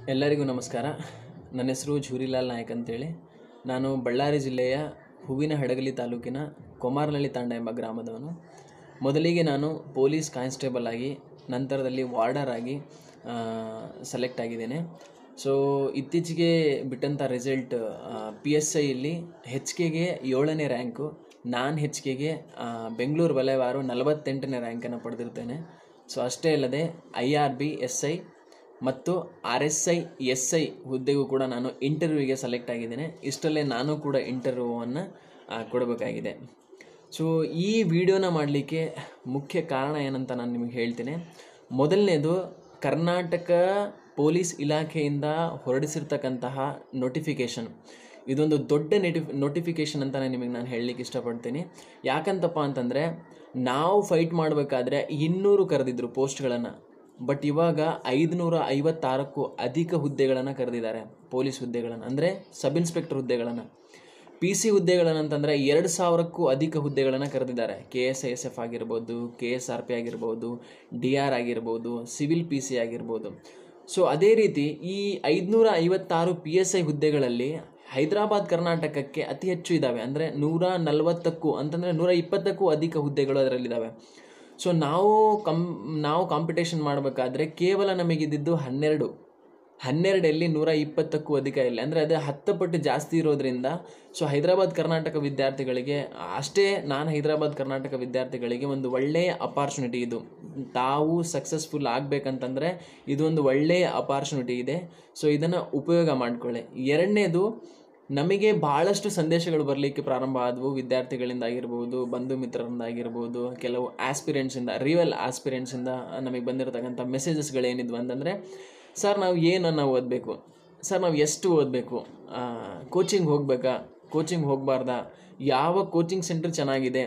ಎಲ್ಲರಿಗೂ ನಮಸ್ಕಾರ ನನ್ನ ಹೆಸರು ಝೂರಿಲಾಲ್ ನಾಯಕ್ ಅಂತೇಳಿ ನಾನು ಬಳ್ಳಾರಿ ಜಿಲ್ಲೆಯ ಹೂವಿನ ಹಡಗಲಿ ತಾಲೂಕಿನ ಕೊಮಾರನಹಳ್ಳಿ ತಾಂಡ ಎಂಬ ಗ್ರಾಮದವನು ಮೊದಲಿಗೆ ನಾನು ಪೊಲೀಸ್ ಕಾನ್ಸ್ಟೇಬಲ್ ಆಗಿ ನಂತರದಲ್ಲಿ ವಾರ್ಡರ್ ಆಗಿ ಸೆಲೆಕ್ಟ್ ಆಗಿದ್ದೇನೆ ಸೊ ಇತ್ತೀಚೆಗೆ ಬಿಟ್ಟಂಥ ರಿಸಲ್ಟ್ ಪಿ ಎಸ್ ಐಯಲ್ಲಿ ಹೆಚ್ ಕೆಗೆ ಏಳನೇ ರ್ಯಾಂಕು ನಾನು ಹೆಚ್ ಕೆಗೆ ಬೆಂಗಳೂರು ವಲಯವಾರು ನಲವತ್ತೆಂಟನೇ ರ್ಯಾಂಕನ್ನು ಪಡೆದಿರ್ತೇನೆ ಸೊ ಅಷ್ಟೇ ಅಲ್ಲದೆ I R B S I ಮತ್ತು R S I S I ಹುದ್ದೆಗೂ ಕೂಡ ನಾನು ಇಂಟರ್ವ್ಯೂಗೆ ಸೆಲೆಕ್ಟ್ ಆಗಿದ್ದೇನೆ ಇಷ್ಟಲ್ಲೇ ನಾನು ಕೂಡ ಇಂಟರ್ವ್ಯೂವನ್ನು ಕೊಡಬೇಕಾಗಿದೆ ಸೊ ಈ ವಿಡಿಯೋನ ಮಾಡಲಿಕ್ಕೆ ಮುಖ್ಯ ಕಾರಣ ಏನಂತ ನಾನು ನಿಮಗೆ ಹೇಳ್ತೇನೆ ಮೊದಲನೇದು ಕರ್ನಾಟಕ ಪೊಲೀಸ್ ಇಲಾಖೆಯಿಂದ ಹೊರಡಿಸಿರ್ತಕ್ಕಂತಹ ನೋಟಿಫಿಕೇಷನ್ ಇದೊಂದು ದೊಡ್ಡ ನೆಟಿಫ್ ನೋಟಿಫಿಕೇಷನ್ ಅಂತ ನಿಮಗೆ ನಾನು ಹೇಳಲಿಕ್ಕೆ ಇಷ್ಟಪಡ್ತೀನಿ ಯಾಕಂತಪ್ಪ ಅಂತಂದರೆ ನಾವು ಫೈಟ್ ಮಾಡಬೇಕಾದ್ರೆ ಇನ್ನೂರು ಕರೆದಿದ್ರು ಪೋಸ್ಟ್ಗಳನ್ನು ಬಟ್ ಇವಾಗ ಐದುನೂರ ಐವತ್ತಾರಕ್ಕೂ ಅಧಿಕ ಹುದ್ದೆಗಳನ್ನು ಕರೆದಿದ್ದಾರೆ ಪೊಲೀಸ್ ಹುದ್ದೆಗಳನ್ನು ಅಂದರೆ ಸಬ್ ಇನ್ಸ್ಪೆಕ್ಟರ್ ಹುದ್ದೆಗಳನ್ನು ಪಿ ಸಿ ಹುದ್ದೆಗಳನ್ನು ಅಂತಂದರೆ ಎರಡು ಸಾವಿರಕ್ಕೂ ಅಧಿಕ ಹುದ್ದೆಗಳನ್ನು ಕರೆದಿದ್ದಾರೆ K S I S F ಆಗಿರ್ಬೋದು ಕೆ ಎಸ್ ಆರ್ ಪಿ ಆಗಿರ್ಬೋದು ಡಿ ಆರ್ ಆಗಿರ್ಬೋದು ಸಿವಿಲ್ ಪಿ ಸಿ ಆಗಿರ್ಬೋದು ಸೊ ಅದೇ ರೀತಿ ಈ ಐದುನೂರ ಐವತ್ತಾರು ಪಿ ಎಸ್ ಐ ಹುದ್ದೆಗಳಲ್ಲಿ ಹೈದರಾಬಾದ್ ಕರ್ನಾಟಕಕ್ಕೆ ಅತಿ ಹೆಚ್ಚು ಇದ್ದಾವೆ ಅಂದರೆ ನೂರ ನಲವತ್ತಕ್ಕೂ ಅಂತಂದರೆ ನೂರ ಇಪ್ಪತ್ತಕ್ಕೂ ಅಧಿಕ ಹುದ್ದೆಗಳು ಅದರಲ್ಲಿದ್ದಾವೆ ಸೊ ನಾವು ಕಮ್ ನಾವು ಕಾಂಪಿಟೇಷನ್ ಮಾಡಬೇಕಾದ್ರೆ ಕೇವಲ ನಮಗಿದ್ದಿದ್ದು ಹನ್ನೆರಡು ಹನ್ನೆರಡಲ್ಲಿ ನೂರ ಇಪ್ಪತ್ತಕ್ಕೂ ಅಧಿಕ ಇಲ್ಲ ಅಂದರೆ ಅದೇ ಹತ್ತು ಪಟ್ಟು ಜಾಸ್ತಿ ಇರೋದ್ರಿಂದ ಸೊ ಹೈದರಾಬಾದ್ ಕರ್ನಾಟಕ ವಿದ್ಯಾರ್ಥಿಗಳಿಗೆ ಅಷ್ಟೇ ನಾನು ಹೈದರಾಬಾದ್ ಕರ್ನಾಟಕ ವಿದ್ಯಾರ್ಥಿಗಳಿಗೆ ಒಂದು ಒಳ್ಳೆಯ ಅಪಾರ್ಚುನಿಟಿ ಇದು ತಾವು ಸಕ್ಸಸ್ಫುಲ್ ಆಗಬೇಕಂತಂದರೆ ಇದೊಂದು ಒಳ್ಳೆಯ ಅಪಾರ್ಚುನಿಟಿ ಇದೆ ಸೊ ಇದನ್ನು ಉಪಯೋಗ ಮಾಡಿಕೊಳ್ಳಿ ಎರಡನೇದು ನಮಗೆ ಭಾಳಷ್ಟು ಸಂದೇಶಗಳು ಬರಲಿಕ್ಕೆ ಪ್ರಾರಂಭ ಆದವು ವಿದ್ಯಾರ್ಥಿಗಳಿಂದ ಆಗಿರ್ಬೋದು ಬಂಧು ಮಿತ್ರರಿಂದ ಆಗಿರ್ಬೋದು ಕೆಲವು ಆಸ್ಪಿರೆಂಟ್ಸಿಂದ ರಿಯಲ್ ಆಸ್ಪಿರೆಂಟ್ಸಿಂದ ನಮಗೆ ಬಂದಿರತಕ್ಕಂಥ ಮೆಸೇಜಸ್ಗಳೇನಿದ್ವು ಅಂತಂದರೆ ಸರ್ ನಾವು ಏನನ್ನು ಓದಬೇಕು ಸರ್ ನಾವು ಎಷ್ಟು ಓದಬೇಕು ಕೋಚಿಂಗ್ ಹೋಗಬೇಕಾ ಕೋಚಿಂಗ್ ಹೋಗಬಾರ್ದಾ ಯಾವ ಕೋಚಿಂಗ್ ಸೆಂಟರ್ ಚೆನ್ನಾಗಿದೆ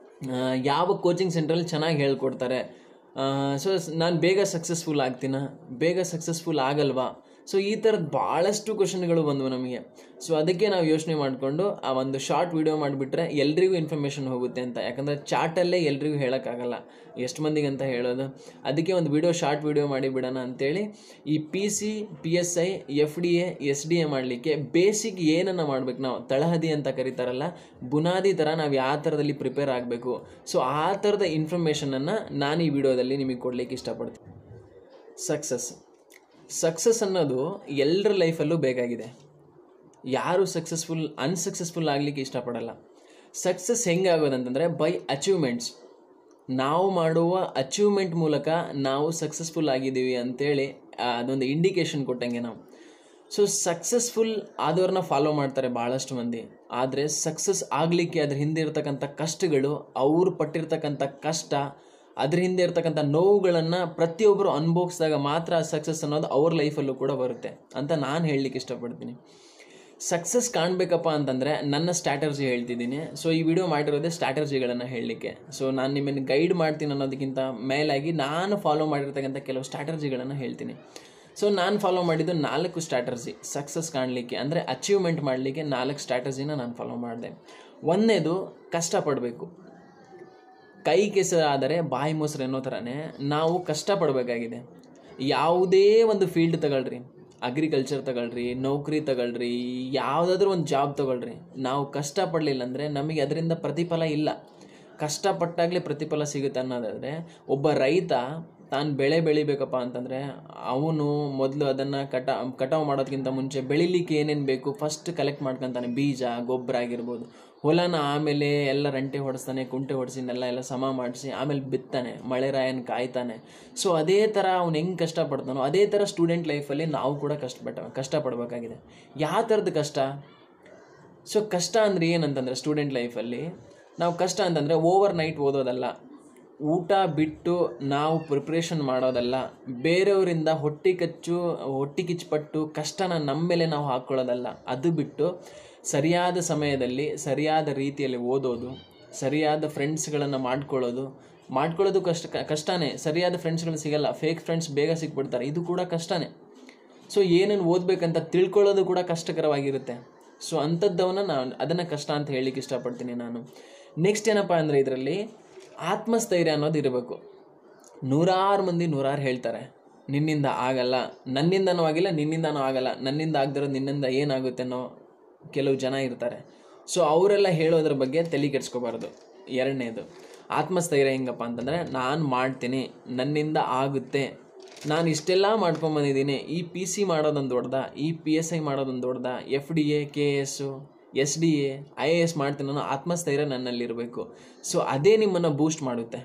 ಯಾವ ಕೋಚಿಂಗ್ ಸೆಂಟ್ರಲ್ಲಿ ಚೆನ್ನಾಗಿ ಹೇಳ್ಕೊಡ್ತಾರೆ ಸೊ ನಾನು ಬೇಗ ಸಕ್ಸಸ್ಫುಲ್ ಆಗ್ತೀನ ಬೇಗ ಸಕ್ಸಸ್ಫುಲ್ ಆಗಲ್ವಾ ಸೊ ಈ ಥರದ್ದು ಭಾಳಷ್ಟು ಕ್ವಶನ್ಗಳು ಬಂದವು ನಮಗೆ ಸೊ ಅದಕ್ಕೆ ನಾವು ಯೋಚನೆ ಮಾಡಿಕೊಂಡು ಆ ಒಂದು ಶಾರ್ಟ್ ವಿಡಿಯೋ ಮಾಡಿಬಿಟ್ರೆ ಎಲ್ರಿಗೂ ಇನ್ಫಾರ್ಮೇಷನ್ ಹೋಗುತ್ತೆ ಅಂತ ಯಾಕಂದರೆ ಚಾಟಲ್ಲೇ ಎಲ್ರಿಗೂ ಹೇಳೋಕ್ಕಾಗಲ್ಲ ಎಷ್ಟು ಮಂದಿಗೆ ಅಂತ ಹೇಳೋದು ಅದಕ್ಕೆ ಒಂದು ವಿಡಿಯೋ ಶಾರ್ಟ್ ವಿಡಿಯೋ ಮಾಡಿಬಿಡೋಣ ಅಂತೇಳಿ ಈ P C P S I F D A S D A ಮಾಡಲಿಕ್ಕೆ ಬೇಸಿಕ್ ಏನನ್ನು ಮಾಡ್ಬೇಕು ನಾವು ತಳಹದಿ ಅಂತ ಕರೀತಾರಲ್ಲ ಬುನಾದಿ ಥರ ನಾವು ಯಾವ ಥರದಲ್ಲಿ ಪ್ರಿಪೇರ್ ಆಗಬೇಕು ಸೊ ಆ ಥರದ ಇನ್ಫಾರ್ಮೇಷನನ್ನು ನಾನು ಈ ವಿಡಿಯೋದಲ್ಲಿ ನಿಮಗೆ ಕೊಡಲಿಕ್ಕೆ ಇಷ್ಟಪಡ್ತೀನಿ ಸಕ್ಸಸ್ ಸಕ್ಸಸ್ ಅನ್ನೋದು ಎಲ್ಲರ ಲೈಫಲ್ಲೂ ಬೇಕಾಗಿದೆ ಯಾರು ಸಕ್ಸಸ್ಫುಲ್ ಅನ್ಸಕ್ಸಸ್ಫುಲ್ ಆಗಲಿಕ್ಕೆ ಇಷ್ಟಪಡಲ್ಲ ಸಕ್ಸಸ್ ಹೆಂಗಾಗೋದಂತಂದರೆ ಬೈ ಅಚೀವ್ಮೆಂಟ್ಸ್ ನಾವು ಮಾಡುವ ಅಚೀವ್ಮೆಂಟ್ ಮೂಲಕ ನಾವು ಸಕ್ಸಸ್ಫುಲ್ ಆಗಿದ್ದೀವಿ ಅಂತೇಳಿ ಅದೊಂದು ಇಂಡಿಕೇಶನ್ ಕೊಟ್ಟಂಗೆ ನಾವು ಸೊ ಸಕ್ಸಸ್ಫುಲ್ ಆದವ್ರನ್ನ ಫಾಲೋ ಮಾಡ್ತಾರೆ ಭಾಳಷ್ಟು ಮಂದಿ ಆದರೆ ಸಕ್ಸಸ್ ಆಗಲಿಕ್ಕೆ ಅದ್ರ ಹಿಂದೆ ಇರ್ತಕ್ಕಂಥ ಕಷ್ಟಗಳು ಅವ್ರು ಪಟ್ಟಿರ್ತಕ್ಕಂಥ ಕಷ್ಟ ಅದ್ರ ಹಿಂದೆ ಇರ್ತಕ್ಕಂಥ ನೋವುಗಳನ್ನು ಪ್ರತಿಯೊಬ್ಬರು ಅನುಭವಿಸಿದಾಗ ಮಾತ್ರ ಸಕ್ಸಸ್ ಅನ್ನೋದು ಅವ್ರ ಲೈಫಲ್ಲೂ ಕೂಡ ಬರುತ್ತೆ ಅಂತ ನಾನು ಹೇಳಲಿಕ್ಕೆ ಇಷ್ಟಪಡ್ತೀನಿ ಸಕ್ಸಸ್ ಕಾಣಬೇಕಪ್ಪ ಅಂತಂದರೆ ನನ್ನ ಸ್ಟ್ರಾಟರ್ಜಿ ಹೇಳ್ತಿದ್ದೀನಿ ಸೊ ಈ ವಿಡಿಯೋ ಮಾಡಿರೋದೇ ಸ್ಟ್ರಾಟರ್ಜಿಗಳನ್ನು ಹೇಳಲಿಕ್ಕೆ ಸೊ ನಾನು ನಿಮ್ಮನ್ನು ಗೈಡ್ ಮಾಡ್ತೀನಿ ಅನ್ನೋದಕ್ಕಿಂತ ಮೇಲಾಗಿ ನಾನು ಫಾಲೋ ಮಾಡಿರ್ತಕ್ಕಂಥ ಕೆಲವು ಸ್ಟ್ರಾಟರ್ಜಿಗಳನ್ನು ಹೇಳ್ತೀನಿ ಸೊ ನಾನು ಫಾಲೋ ಮಾಡಿದ್ದು ನಾಲ್ಕು ಸ್ಟ್ರಾಟರ್ಜಿ ಸಕ್ಸಸ್ ಕಾಣಲಿಕ್ಕೆ ಅಂದರೆ ಅಚೀವ್ಮೆಂಟ್ ಮಾಡಲಿಕ್ಕೆ ನಾಲ್ಕು ಸ್ಟ್ರಾಟರ್ಜಿನ ನಾನು ಫಾಲೋ ಮಾಡಿದೆ ಒಂದನೇದು ಕಷ್ಟಪಡಬೇಕು ಕೈ ಕೆಸರಾದರೆ ಬಾಯಿ ಮೊಸರು ಅನ್ನೋ ಥರನೇ ನಾವು ಕಷ್ಟಪಡಬೇಕಾಗಿದೆ ಯಾವುದೇ ಒಂದು ಫೀಲ್ಡ್ ತಗೊಳ್ರಿ ಅಗ್ರಿಕಲ್ಚರ್ ತಗೊಳ್ರಿ ನೌಕರಿ ತಗೊಳ್ರಿ ಯಾವುದಾದ್ರೂ ಒಂದು ಜಾಬ್ ತಗೊಳ್ರಿ ನಾವು ಕಷ್ಟಪಡಲಿಲ್ಲ ಅಂದರೆ ನಮಗೆ ಅದರಿಂದ ಪ್ರತಿಫಲ ಇಲ್ಲ ಕಷ್ಟಪಟ್ಟಾಗಲೇ ಪ್ರತಿಫಲ ಸಿಗುತ್ತೆ ಅನ್ನೋದಾದರೆ ಒಬ್ಬ ರೈತ ತಾನು ಬೆಳೆ ಬೆಳಿಬೇಕಪ್ಪ ಅಂತಂದರೆ ಅವನು ಮೊದಲು ಅದನ್ನು ಕಟ ಕಟಾವು ಮಾಡೋದಕ್ಕಿಂತ ಮುಂಚೆ ಬೆಳಿಲಿಕ್ಕೆ ಏನೇನು ಬೇಕು ಫಸ್ಟ್ ಕಲೆಕ್ಟ್ ಮಾಡ್ಕೊತಾನೆ ಬೀಜ ಗೊಬ್ಬರ ಆಗಿರ್ಬೋದು ಹೊಲನ ಆಮೇಲೆ ಎಲ್ಲ ರಂಟೆ ಹೊಡೆಸ್ತಾನೆ ಕುಂಟೆ ಹೊಡೆಸಿ ನೆಲ್ಲ ಎಲ್ಲ ಸಮ ಮಾಡಿಸಿ ಆಮೇಲೆ ಬಿತ್ತಾನೆ ಮಳೆ ರಾಯನ್ ಕಾಯ್ತಾನೆ ಸೊ ಅದೇ ಥರ ಅವ್ನು ಹೆಂಗೆ ಕಷ್ಟಪಡ್ತಾನೋ ಅದೇ ಥರ ಸ್ಟೂಡೆಂಟ್ ಲೈಫಲ್ಲಿ ನಾವು ಕೂಡ ಕಷ್ಟಪಟ್ಟ ಕಷ್ಟಪಡಬೇಕಾಗಿದೆ ಯಾವ ಥರದ್ದು ಕಷ್ಟ ಸೊ ಕಷ್ಟ ಅಂದರೆ ಏನಂತಂದರೆ ಸ್ಟೂಡೆಂಟ್ ಲೈಫಲ್ಲಿ ನಾವು ಕಷ್ಟ ಅಂತಂದರೆ ಓವರ್ ನೈಟ್ ಓದೋದಲ್ಲ ಊಟ ಬಿಟ್ಟು ನಾವು ಪ್ರಿಪ್ರೇಷನ್ ಮಾಡೋದಲ್ಲ ಬೇರೆಯವರಿಂದ ಹೊಟ್ಟೆ ಕಚ್ಚು ಹೊಟ್ಟೆ ಕಿಚ್ಚುಪಟ್ಟು ಕಷ್ಟನ ನಮ್ಮ ಮೇಲೆ ನಾವು ಹಾಕ್ಕೊಳ್ಳೋದಲ್ಲ ಅದು ಬಿಟ್ಟು ಸರಿಯಾದ ಸಮಯದಲ್ಲಿ ಸರಿಯಾದ ರೀತಿಯಲ್ಲಿ ಓದೋದು ಸರಿಯಾದ ಫ್ರೆಂಡ್ಸ್ಗಳನ್ನು ಮಾಡ್ಕೊಳ್ಳೋದು ಮಾಡ್ಕೊಳ್ಳೋದು ಕಷ್ಟ ಕಷ್ಟನೇ ಸರಿಯಾದ ಫ್ರೆಂಡ್ಸ್ಗಳು ಸಿಗಲ್ಲ ಫೇಕ್ ಫ್ರೆಂಡ್ಸ್ ಬೇಗ ಸಿಕ್ಬಿಡ್ತಾರೆ ಇದು ಕೂಡ ಕಷ್ಟನೇ ಸೊ ಏನೇನು ಓದಬೇಕಂತ ತಿಳ್ಕೊಳ್ಳೋದು ಕೂಡ ಕಷ್ಟಕರವಾಗಿರುತ್ತೆ ಸೊ ಅಂಥದ್ದವನ್ನ ನಾನು ಅದನ್ನು ಕಷ್ಟ ಅಂತ ಹೇಳಲಿಕ್ಕೆ ಇಷ್ಟಪಡ್ತೀನಿ ನಾನು ನೆಕ್ಸ್ಟ್ ಏನಪ್ಪ ಅಂದರೆ ಇದರಲ್ಲಿ ಆತ್ಮಸ್ಥೈರ್ಯ ಅನ್ನೋದು ಇರಬೇಕು ನೂರಾರು ಮಂದಿ ನೂರಾರು ಹೇಳ್ತಾರೆ ನಿನ್ನಿಂದ ಆಗಲ್ಲ ನನ್ನಿಂದನೂ ಆಗಿಲ್ಲ ನಿನ್ನಿಂದನೂ ಆಗಲ್ಲ ನನ್ನಿಂದ ಆಗದಿರೋದು ನಿನ್ನಿಂದ ಏನಾಗುತ್ತೆ ಅನ್ನೋ ಕೆಲವು ಜನ ಇರ್ತಾರೆ ಸೊ ಅವರೆಲ್ಲ ಹೇಳೋದ್ರ ಬಗ್ಗೆ ತಲೆ ಕೆಡ್ಸ್ಕೋಬಾರ್ದು ಎರಡನೇದು ಆತ್ಮಸ್ಥೈರ್ಯ ಹೆಂಗಪ್ಪ ಅಂತಂದರೆ ನಾನು ಮಾಡ್ತೀನಿ ನನ್ನಿಂದ ಆಗುತ್ತೆ ನಾನು ಇಷ್ಟೆಲ್ಲ ಮಾಡ್ಕೊಂಬಂದಿದ್ದೀನಿ ಈ ಪಿ ಸಿ ಮಾಡೋದೊಂದು ದೊಡ್ಡದ ಈ ಪಿ ಎಸ್ ಐ ಮಾಡೋದೊಂದು ದೊಡ್ಡದ F D A K S S D A I A S ಮಾಡ್ತೀನಿ ಅನ್ನೋ ಆತ್ಮಸ್ಥೈರ್ಯ ನನ್ನಲ್ಲಿರಬೇಕು ಸೊ ಅದೇ ನಿಮ್ಮನ್ನು ಬೂಸ್ಟ್ ಮಾಡುತ್ತೆ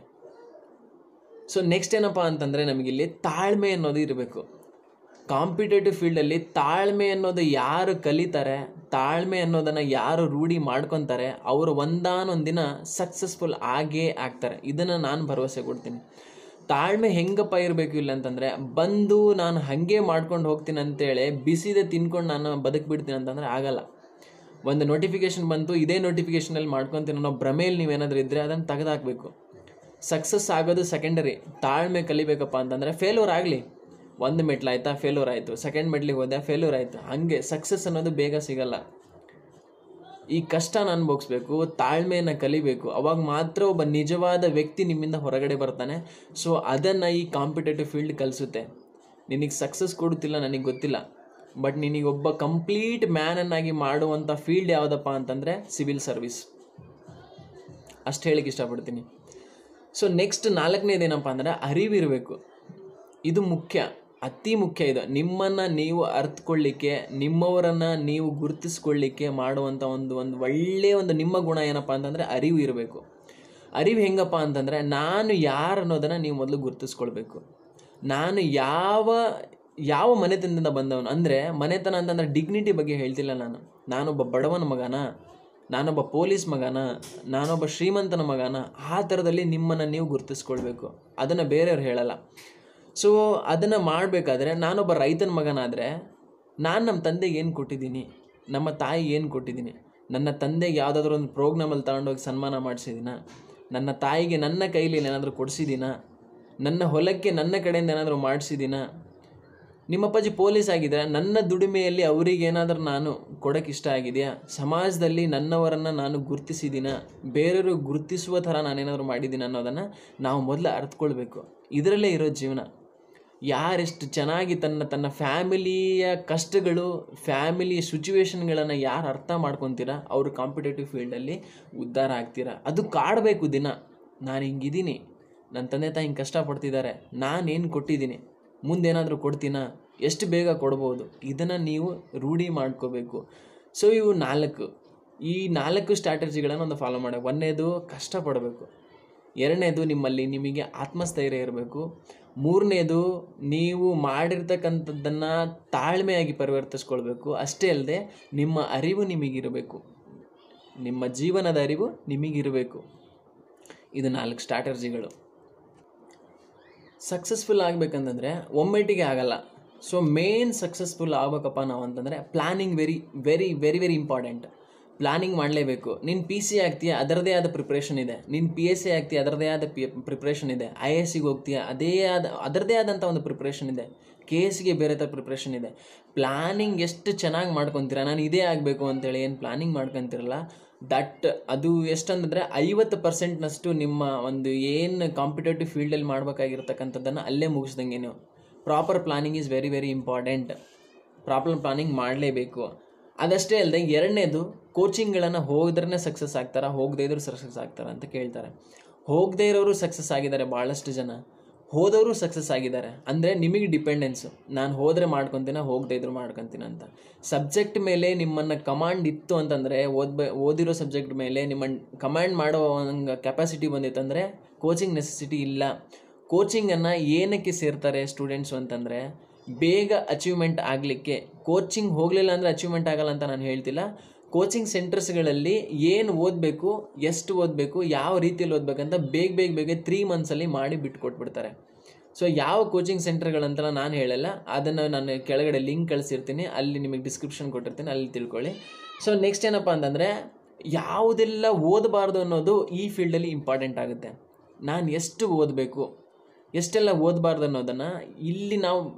ಸೊ ನೆಕ್ಸ್ಟ್ ಏನಪ್ಪ ಅಂತಂದರೆ ನಮಗಿಲ್ಲಿ ತಾಳ್ಮೆ ಅನ್ನೋದು ಇರಬೇಕು ಕಾಂಪಿಟೇಟಿವ್ ಫೀಲ್ಡಲ್ಲಿ ತಾಳ್ಮೆ ಅನ್ನೋದು ಯಾರು ಕಲಿತಾರೆ ತಾಳ್ಮೆ ಅನ್ನೋದನ್ನು ಯಾರು ರೂಢಿ ಮಾಡ್ಕೊತಾರೆ ಅವರು ಒಂದಾನೊಂದು ದಿನ ಸಕ್ಸಸ್ಫುಲ್ ಆಗೇ ಆಗ್ತಾರೆ ಇದನ್ನು ನಾನು ಭರವಸೆ ಕೊಡ್ತೀನಿ ತಾಳ್ಮೆ ಹೆಂಗಪ್ಪ ಇರಬೇಕು ಇಲ್ಲ ಅಂತಂದರೆ ಬಂದು ನಾನು ಹಾಗೆ ಮಾಡ್ಕೊಂಡು ಹೋಗ್ತೀನಿ ಅಂತೇಳಿ ಬಿಸಿದೆ ತಿನ್ಕೊಂಡು ನಾನು ಬದುಕ್ಬಿಡ್ತೀನಿ ಅಂತಂದರೆ ಆಗಲ್ಲ ಒಂದು ನೋಟಿಫಿಕೇಶನ್ ಬಂತು ಇದೇ ನೋಟಿಫಿಕೇಶನಲ್ಲಿ ಮಾಡ್ಕೊತೀನಿ ಅನ್ನೋ ಭ್ರಮೆಯಲ್ಲಿ ನೀವೇನಾದರೂ ಇದ್ದರೆ ಅದನ್ನು ತೆಗೆದಾಕಬೇಕು ಸಕ್ಸಸ್ ಆಗೋದು ಸೆಕೆಂಡರಿ ತಾಳ್ಮೆ ಕಲಿಬೇಕಪ್ಪ ಅಂತಂದರೆ ಫೇಲ್ಯೂರ್ ಆಗಲಿ ಒಂದು ಮೆಟ್ಲಾಯ್ತಾ ಫೇಲ್ಯೂರ್ ಆಯಿತು ಸೆಕೆಂಡ್ ಮೆಟ್ಲಿಗೆ ಹೋದೆ ಫೇಲ್ಯೂರ್ ಆಯಿತು ಹಾಗೆ ಸಕ್ಸಸ್ ಅನ್ನೋದು ಬೇಗ ಸಿಗಲ್ಲ ಈ ಕಷ್ಟನ ಅನುಭವಿಸ್ಬೇಕು ತಾಳ್ಮೆಯನ್ನು ಕಲಿಬೇಕು ಅವಾಗ ಮಾತ್ರ ಒಬ್ಬ ನಿಜವಾದ ವ್ಯಕ್ತಿ ನಿಮ್ಮಿಂದ ಹೊರಗಡೆ ಬರ್ತಾನೆ ಸೊ ಅದನ್ನು ಈ ಕಾಂಪಿಟೇಟಿವ್ ಫೀಲ್ಡ್ ಕಲಿಸುತ್ತೆ ನಿನಗೆ ಸಕ್ಸಸ್ ಕೊಡುತ್ತಿಲ್ಲ ನನಗೆ ಗೊತ್ತಿಲ್ಲ ಬಟ್ ನಿನಗೆ ಒಬ್ಬ ಕಂಪ್ಲೀಟ್ ಮ್ಯಾನನ್ನಾಗಿ ಮಾಡುವಂಥ ಫೀಲ್ಡ್ ಯಾವುದಪ್ಪ ಅಂತಂದರೆ ಸಿವಿಲ್ ಸರ್ವಿಸ್ ಅಷ್ಟು ಹೇಳಿಕ್ಕೆ ಇಷ್ಟಪಡ್ತೀನಿ ಸೊ ನೆಕ್ಸ್ಟ್ ನಾಲ್ಕನೇದೇನಪ್ಪ ಅಂದರೆ ಅರಿವಿರಬೇಕು ಇದು ಮುಖ್ಯ ಅತಿ ಮುಖ್ಯ ಇದು ನಿಮ್ಮನ್ನು ನೀವು ಅರ್ಥಕೊಳ್ಳಿಕ್ಕೆ ನಿಮ್ಮವರನ್ನು ನೀವು ಗುರುತಿಸ್ಕೊಳ್ಳಿಕ್ಕೆ ಮಾಡುವಂಥ ಒಂದು ಒಂದು ಒಳ್ಳೆಯ ಒಂದು ನಿಮ್ಮ ಗುಣ ಏನಪ್ಪ ಅಂತಂದರೆ ಅರಿವು ಇರಬೇಕು ಅರಿವು ಹೆಂಗಪ್ಪ ಅಂತಂದರೆ ನಾನು ಯಾರು ಅನ್ನೋದನ್ನು ನೀವು ಮೊದಲು ಗುರುತಿಸ್ಕೊಳ್ಬೇಕು ನಾನು ಯಾವ ಯಾವ ಮನೆತನದಿಂದ ಬಂದವನು ಅಂದರೆ ಮನೆತನ ಅಂತಂದರೆ ಡಿಗ್ನಿಟಿ ಬಗ್ಗೆ ಹೇಳ್ತಿಲ್ಲ ನಾನು ನಾನೊಬ್ಬ ಬಡವನ ಮಗನ ನಾನೊಬ್ಬ ಪೊಲೀಸ್ ಮಗನ ನಾನೊಬ್ಬ ಶ್ರೀಮಂತನ ಮಗನ ಆ ಥರದಲ್ಲಿ ನಿಮ್ಮನ್ನು ನೀವು ಗುರುತಿಸ್ಕೊಳ್ಬೇಕು ಅದನ್ನು ಬೇರೆಯವ್ರು ಹೇಳಲ್ಲ ಸೊ ಅದನ್ನು ಮಾಡಬೇಕಾದ್ರೆ ನಾನೊಬ್ಬ ರೈತನ ಮಗನಾದರೆ ನಾನು ನಮ್ಮ ತಂದೆಗೆ ಏನು ಕೊಟ್ಟಿದ್ದೀನಿ ನಮ್ಮ ತಾಯಿಗೆ ಏನು ಕೊಟ್ಟಿದ್ದೀನಿ ನನ್ನ ತಂದೆಗೆ ಯಾವುದಾದ್ರೂ ಒಂದು ಪ್ರೋಗ್ರಾಮಲ್ಲಿ ತಗೊಂಡೋಗಿ ಸನ್ಮಾನ ಮಾಡಿಸಿದ್ದೀನ ನನ್ನ ತಾಯಿಗೆ ನನ್ನ ಕೈಲಿ ಏನಾದರೂ ಕೊಡಿಸಿದ್ದೀನ ನನ್ನ ಹೊಲಕ್ಕೆ ನನ್ನ ಕಡೆಯಿಂದ ಏನಾದರೂ ಮಾಡಿಸಿದ್ದೀನ ನಿಮ್ಮಪ್ಪಾಜಿ ಪೊಲೀಸ್ ಆಗಿದ್ರೆ ನನ್ನ ದುಡಿಮೆಯಲ್ಲಿ ಅವರಿಗೆ ಏನಾದರೂ ನಾನು ಕೊಡೋಕ್ಕೆ ಇಷ್ಟ ಆಗಿದೆಯಾ ಸಮಾಜದಲ್ಲಿ ನನ್ನವರನ್ನು ನಾನು ಗುರುತಿಸಿದ್ದೀನ ಬೇರೆಯವರು ಗುರುತಿಸುವ ಥರ ನಾನೇನಾದರೂ ಮಾಡಿದ್ದೀನಿ ಅನ್ನೋದನ್ನು ನಾವು ಮೊದಲು ಅರ್ಥಕೊಳ್ಬೇಕು ಇದರಲ್ಲೇ ಇರೋ ಜೀವನ ಯಾರೆಷ್ಟು ಚೆನ್ನಾಗಿ ತನ್ನ ತನ್ನ ಫ್ಯಾಮಿಲಿಯ ಕಷ್ಟಗಳು ಫ್ಯಾಮಿಲಿ ಸಿಚುವೇಶನ್ಗಳನ್ನು ಯಾರು ಅರ್ಥ ಮಾಡ್ಕೊತೀರಾ ಅವರು ಕಾಂಪಿಟೇಟಿವ್ ಫೀಲ್ಡಲ್ಲಿ ಉದ್ಧಾರ ಆಗ್ತೀರಾ ಅದು ಕಾಡಬೇಕು ದಿನ ನಾನು ಹಿಂಗಿದ್ದೀನಿ ನನ್ನ ತಂದೆ ತಾಯಿ ಹಿಂಗೆ ಕಷ್ಟಪಡ್ತಿದ್ದಾರೆ ನಾನೇನು ಕೊಟ್ಟಿದ್ದೀನಿ ಮುಂದೇನಾದರೂ ಕೊಡ್ತೀನಾ ಎಷ್ಟು ಬೇಗ ಕೊಡ್ಬೋದು ಇದನ್ನು ನೀವು ರೂಢಿ ಮಾಡ್ಕೋಬೇಕು ಸೊ ಇವು ನಾಲ್ಕು ಈ ನಾಲ್ಕು ಸ್ಟ್ರಾಟಜಿಗಳನ್ನು ಒಂದು ಫಾಲೋ ಮಾಡಬೇಕು ಒಂದನೇದು ಕಷ್ಟಪಡಬೇಕು ಎರಡನೇದು ನಿಮ್ಮಲ್ಲಿ ನಿಮಗೆ ಆತ್ಮಸ್ಥೈರ್ಯ ಇರಬೇಕು ಮೂರನೇದು ನೀವು ಮಾಡಿರ್ತಕ್ಕಂಥದ್ದನ್ನು ತಾಳ್ಮೆಯಾಗಿ ಪರಿವರ್ತಿಸ್ಕೊಳ್ಬೇಕು ಅಷ್ಟೇ ಅಲ್ಲದೆ ನಿಮ್ಮ ಅರಿವು ನಿಮಗಿರಬೇಕು ನಿಮ್ಮ ಜೀವನದ ಅರಿವು ನಿಮಗಿರಬೇಕು ಇದು ನಾಲ್ಕು ಸ್ಟ್ರಾಟರ್ಜಿಗಳು ಸಕ್ಸಸ್ಫುಲ್ ಆಗಬೇಕಂತಂದರೆ ಒಮ್ಮೆಟ್ಟಿಗೆ ಆಗಲ್ಲ ಸೊ ಮೇನ್ ಸಕ್ಸಸ್ಫುಲ್ ಆಗ್ಬೇಕಪ್ಪ ನಾವು ಅಂತಂದರೆ planning very very very very important planning ಮಾಡಲೇಬೇಕು ನೀನು ಪಿ ಸಿ ಆಗ್ತೀಯ ಅದರದೇ ಆದ ಪ್ರಿಪ್ರೇಷನ್ ಇದೆ ನೀನು ಪಿ ಎಸ್ ಸಿ ಆಗ್ತೀಯ ಅದರದೇ ಆದ ಪಿ ಪ್ರಿಪ್ರೇಷನ್ ಇದೆ ಐ ಎಸ್ ಸಿಗೆ ಹೋಗ್ತೀಯ ಅದೇ ಆದ ಅದರದೇ ಆದಂಥ ಒಂದು ಪ್ರಿಪ್ರೇಷನ್ ಇದೆ ಕೆ ಎಸ್ಗೆ ಬೇರೆ ಥರ ಪ್ರಿಪ್ರೇಷನ್ ಇದೆ ಪ್ಲ್ಯಾನಿಂಗ್ ಎಷ್ಟು ಚೆನ್ನಾಗಿ ಮಾಡ್ಕೊತೀರಾ ನಾನು ಇದೇ ಆಗಬೇಕು ಅಂತೇಳಿ ಏನು ಪ್ಲ್ಯಾನಿಂಗ್ ಮಾಡ್ಕೊತಿರಲ್ಲ ದಟ್ ಅದು ಎಷ್ಟಂದರೆ ಐವತ್ತು ಪರ್ಸೆಂಟ್ನಷ್ಟು ನಿಮ್ಮ ಒಂದು ಏನು ಕಾಂಪಿಟೇಟಿವ್ ಫೀಲ್ಡಲ್ಲಿ ಮಾಡಬೇಕಾಗಿರ್ತಕ್ಕಂಥದ್ದನ್ನು ಅಲ್ಲೇ ಮುಗಿಸ್ದಂಗೆ ನೀವು proper planning is very very important proper planning ಮಾಡಲೇಬೇಕು ಅದಷ್ಟೇ ಅಲ್ಲದೆ ಎರಡನೇದು ಕೋಚಿಂಗ್ಗಳನ್ನು ಹೋಗಿದ್ರೆ ಸಕ್ಸಸ್ ಆಗ್ತಾರಾ ಹೋಗದೇ ಇದ್ರು ಸಕ್ಸಸ್ ಆಗ್ತಾರ ಅಂತ ಕೇಳ್ತಾರೆ ಹೋಗದೇ ಇರೋರು ಸಕ್ಸಸ್ ಆಗಿದ್ದಾರೆ ಭಾಳಷ್ಟು ಜನ ಹೋದವರು ಸಕ್ಸಸ್ ಆಗಿದ್ದಾರೆ ಅಂದರೆ ನಿಮಗೆ ಡಿಪೆಂಡೆನ್ಸು ನಾನು ಹೋದರೆ ಮಾಡ್ಕೊತೀನ ಹೋಗದೇ ಇದ್ರು ಮಾಡ್ಕೊತೀನಿ ಅಂತ ಸಬ್ಜೆಕ್ಟ್ ಮೇಲೆ ನಿಮ್ಮನ್ನು ಕಮಾಂಡ್ ಇತ್ತು ಅಂತಂದರೆ ಓದ್ಬೇ ಓದಿರೋ ಸಬ್ಜೆಕ್ಟ್ ಮೇಲೆ ನಿಮ್ಮನ್ನು ಕಮಾಂಡ್ ಮಾಡೋ ಹಂಗೆ ಕೆಪಾಸಿಟಿ ಬಂದಿತ್ತಂದರೆ ಕೋಚಿಂಗ್ ನೆಸೆಸಿಟಿ ಇಲ್ಲ ಕೋಚಿಂಗನ್ನು ಏನಕ್ಕೆ ಸೇರ್ತಾರೆ ಸ್ಟೂಡೆಂಟ್ಸು ಅಂತಂದರೆ ಬೇಗ ಅಚೀವ್ಮೆಂಟ್ ಆಗಲಿಕ್ಕೆ ಕೋಚಿಂಗ್ ಹೋಗಲಿಲ್ಲ ಅಂದರೆ ಅಚೀವ್ಮೆಂಟ್ ಆಗಲ್ಲ ಅಂತ ನಾನು ಹೇಳ್ತಿಲ್ಲ ಕೋಚಿಂಗ್ ಸೆಂಟರ್ಸ್ಗಳಲ್ಲಿ ಏನು ಓದಬೇಕು ಎಷ್ಟು ಓದಬೇಕು ಯಾವ ರೀತಿಯಲ್ಲಿ ಓದಬೇಕಂತ ಬೇಗ ಬೇಗ ಬೇಗ ತ್ರೀ ಮಂತ್ಸಲ್ಲಿ ಮಾಡಿ ಬಿಟ್ಕೊಟ್ಬಿಡ್ತಾರೆ ಸೊ ಯಾವ ಕೋಚಿಂಗ್ ಸೆಂಟರ್ಗಳಂತ ನಾನು ಹೇಳಲ್ಲ ಅದನ್ನು ನಾನು ಕೆಳಗಡೆ ಲಿಂಕ್ ಕಳಿಸಿರ್ತೀನಿ ಅಲ್ಲಿ ನಿಮಗೆ ಡಿಸ್ಕ್ರಿಪ್ಷನ್ ಕೊಟ್ಟಿರ್ತೀನಿ ಅಲ್ಲಿ ತಿಳ್ಕೊಳ್ಳಿ ಸೊ ನೆಕ್ಸ್ಟ್ ಏನಪ್ಪ ಅಂತಂದರೆ ಯಾವುದೆಲ್ಲ ಓದಬಾರ್ದು ಅನ್ನೋದು ಈ ಫೀಲ್ಡಲ್ಲಿ ಇಂಪಾರ್ಟೆಂಟ್ ಆಗುತ್ತೆ ನಾನು ಎಷ್ಟು ಓದಬೇಕು ಎಷ್ಟೆಲ್ಲ ಓದಬಾರ್ದು ಅನ್ನೋದನ್ನು ಇಲ್ಲಿ ನಾವು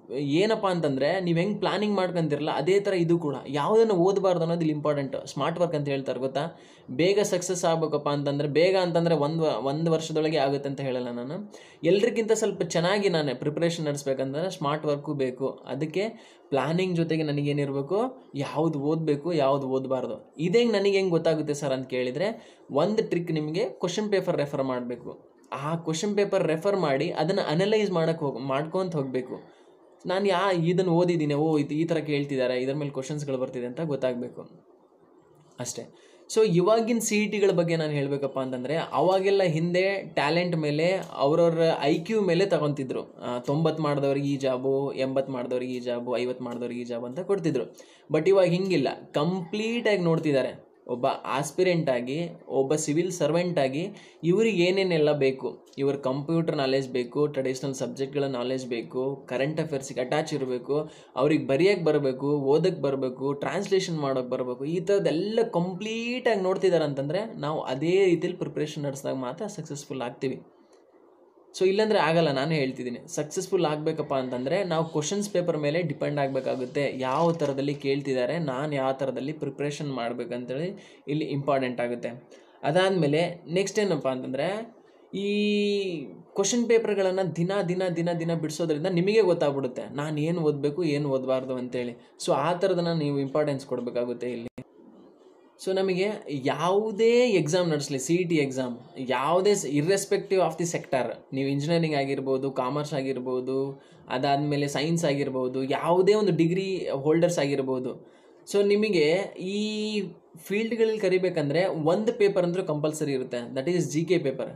ಏನಪ್ಪ ಅಂತಂದರೆ ನೀವು ಹೆಂಗೆ ಪ್ಲಾನಿಂಗ್ ಮಾಡ್ಕೊಂತಿರಲ್ಲ ಅದೇ ಥರ ಇದು ಕೂಡ ಯಾವುದನ್ನು ಓದಬಾರ್ದು ಅನ್ನೋದು ಇಲ್ಲಿ ಇಂಪಾರ್ಟೆಂಟ್ ಸ್ಮಾರ್ಟ್ ವರ್ಕ್ ಅಂತ ಹೇಳ್ತಾರೆ ಗೊತ್ತಾ ಬೇಗ ಸಕ್ಸಸ್ ಆಗ್ಬೇಕಪ್ಪ ಅಂತಂದರೆ ಬೇಗ ಅಂತಂದರೆ ಒಂದು ಒಂದು ವರ್ಷದೊಳಗೆ ಆಗುತ್ತೆ ಅಂತ ಹೇಳಲ್ಲ ನಾನು ಎಲ್ರಿಗಿಂತ ಸ್ವಲ್ಪ ಚೆನ್ನಾಗಿ ನಾನು ಪ್ರಿಪ್ರೇಷನ್ ನಡೆಸ್ಬೇಕಂದ್ರೆ ಸ್ಮಾರ್ಟ್ ವರ್ಕು ಬೇಕು ಅದಕ್ಕೆ ಪ್ಲಾನಿಂಗ್ ಜೊತೆಗೆ ನನಗೇನಿರಬೇಕು ಯಾವುದು ಓದಬೇಕು ಯಾವುದು ಓದಬಾರ್ದು ಇದೇ ನನಗೆ ಹೆಂಗೆ ಗೊತ್ತಾಗುತ್ತೆ ಸರ್ ಅಂತ ಕೇಳಿದರೆ ಒಂದು ಟ್ರಿಕ್ ನಿಮಗೆ ಕ್ವಶನ್ ಪೇಪರ್ ರೆಫರ್ ಮಾಡಬೇಕು ಆ ಕ್ವಶನ್ ಪೇಪರ್ ರೆಫರ್ ಮಾಡಿ ಅದನ್ನು ಅನಲೈಸ್ ಮಾಡೋಕ್ಕೆ ಹೋಗಿ ಮಾಡ್ಕೊತ ಹೋಗಬೇಕು ನಾನು ಯಾ ಇದನ್ನು ಓದಿದ್ದೀನಿ ಓ ಇದು ಈ ಥರ ಕೇಳ್ತಿದ್ದಾರೆ ಇದ್ರ ಮೇಲೆ ಕ್ವಶನ್ಸ್ಗಳು ಬರ್ತಿದೆ ಅಂತ ಗೊತ್ತಾಗಬೇಕು ಅಷ್ಟೇ ಸೊ ಇವಾಗಿನ ಸಿ ಇ ಟಿಗಳ ಬಗ್ಗೆ ನಾನು ಹೇಳಬೇಕಪ್ಪ ಅಂತಂದರೆ ಅವಾಗೆಲ್ಲ ಹಿಂದೆ ಟ್ಯಾಲೆಂಟ್ ಮೇಲೆ ಅವ್ರವ್ರ ಐ ಕ್ಯೂ ಮೇಲೆ ತಗೊತಿದ್ರು ತೊಂಬತ್ತು ಮಾಡಿದವ್ರಿಗೆ ಈ ಜಾಬು ಎಂಬತ್ತು ಮಾಡಿದವ್ರಿಗೆ ಈ ಜಾಬು ಐವತ್ತು ಮಾಡಿದವ್ರಿಗೆ ಈ ಜಾಬ್ ಅಂತ ಕೊಡ್ತಿದ್ರು ಬಟ್ ಇವಾಗ ಹಿಂಗಿಲ್ಲ ಕಂಪ್ಲೀಟಾಗಿ ನೋಡ್ತಿದ್ದಾರೆ ಒಬ್ಬ ಆಸ್ಪಿರೆಂಟ್ ಆಗಿ ಒಬ್ಬ ಸಿವಿಲ್ ಸರ್ವೆಂಟ್ ಆಗಿ ಇವ್ರಿಗೆ ಏನೇನೆಲ್ಲ ಬೇಕು ಇವ್ರ ಕಂಪ್ಯೂಟರ್ ನಾಲೆಜ್ ಬೇಕು ಟ್ರೆಡಿಷ್ನಲ್ ಸಬ್ಜೆಕ್ಟ್ಗಳ ನಾಲೆಜ್ ಬೇಕು ಕರೆಂಟ್ ಅಫೇರ್ಸಿಗೆ ಅಟ್ಯಾಚ್ ಇರಬೇಕು ಅವ್ರಿಗೆ ಬರೆಯೋಕ್ಕೆ ಬರಬೇಕು ಓದಕ್ಕೆ ಬರಬೇಕು ಟ್ರಾನ್ಸ್ಲೇಷನ್ ಮಾಡೋಕ್ಕೆ ಬರಬೇಕು ಈ ಥರದ್ದೆಲ್ಲ ಕಂಪ್ಲೀಟಾಗಿ ನೋಡ್ತಿದ್ದಾರೆ ಅಂತಂದರೆ ನಾವು ಅದೇ ರೀತಿಯಲ್ಲಿ ಪ್ರಿಪ್ರೇಷನ್ ನಡೆಸಿದಾಗ ಮಾತ್ರ ಸಕ್ಸಸ್ಫುಲ್ ಆಗ್ತೀವಿ ಸೊ ಇಲ್ಲಾಂದರೆ ಆಗಲ್ಲ ನಾನು ಹೇಳ್ತಿದ್ದೀನಿ ಸಕ್ಸಸ್ಫುಲ್ ಆಗಬೇಕಪ್ಪ ಅಂತಂದರೆ ನಾವು ಕ್ವಶನ್ಸ್ ಪೇಪರ್ ಮೇಲೆ ಡಿಪೆಂಡ್ ಆಗಬೇಕಾಗುತ್ತೆ ಯಾವ ಥರದಲ್ಲಿ ಕೇಳ್ತಿದ್ದಾರೆ ನಾನು ಯಾವ ಥರದಲ್ಲಿ ಪ್ರಿಪ್ರೇಷನ್ ಮಾಡಬೇಕಂತೇಳಿ ಇಲ್ಲಿ ಇಂಪಾರ್ಟೆಂಟ್ ಆಗುತ್ತೆ ಅದಾದಮೇಲೆ ನೆಕ್ಸ್ಟ್ ಏನಪ್ಪ ಅಂತಂದರೆ ಈ ಕ್ವಶನ್ ಪೇಪರ್ಗಳನ್ನು ದಿನ ದಿನ ದಿನ ದಿನ ಬಿಡಿಸೋದ್ರಿಂದ ನಿಮಗೆ ಗೊತ್ತಾಗ್ಬಿಡುತ್ತೆ ನಾನು ಏನು ಓದಬೇಕು ಏನು ಓದಬಾರ್ದು ಅಂತೇಳಿ ಸೊ ಆ ಥರದನ್ನ ನೀವು ಇಂಪಾರ್ಟೆನ್ಸ್ ಕೊಡಬೇಕಾಗುತ್ತೆ ಇಲ್ಲಿ ಸೊ ನಮಗೆ ಯಾವುದೇ ಎಕ್ಸಾಮ್ ನಡೆಸಲಿ ಸಿ ಇ ಟಿ ಎಕ್ಸಾಮ್ ಯಾವುದೇ ಇರ್ರೆಸ್ಪೆಕ್ಟಿವ್ ಆಫ್ ದಿ ಸೆಕ್ಟರ್ ನೀವು ಇಂಜಿನಿಯರಿಂಗ್ ಆಗಿರ್ಬೋದು ಕಾಮರ್ಸ್ ಆಗಿರ್ಬೋದು ಅದಾದಮೇಲೆ ಸೈನ್ಸ್ ಆಗಿರ್ಬೋದು ಯಾವುದೇ ಒಂದು ಡಿಗ್ರಿ ಹೋಲ್ಡರ್ಸ್ ಆಗಿರ್ಬೋದು ಸೊ ನಿಮಗೆ ಈ ಫೀಲ್ಡ್ಗಳಲ್ಲಿ ಕರಿಬೇಕಂದ್ರೆ ಒಂದು ಪೇಪರ್ ಅಂದರೂ ಕಂಪಲ್ಸರಿ ಇರುತ್ತೆ that is G K paper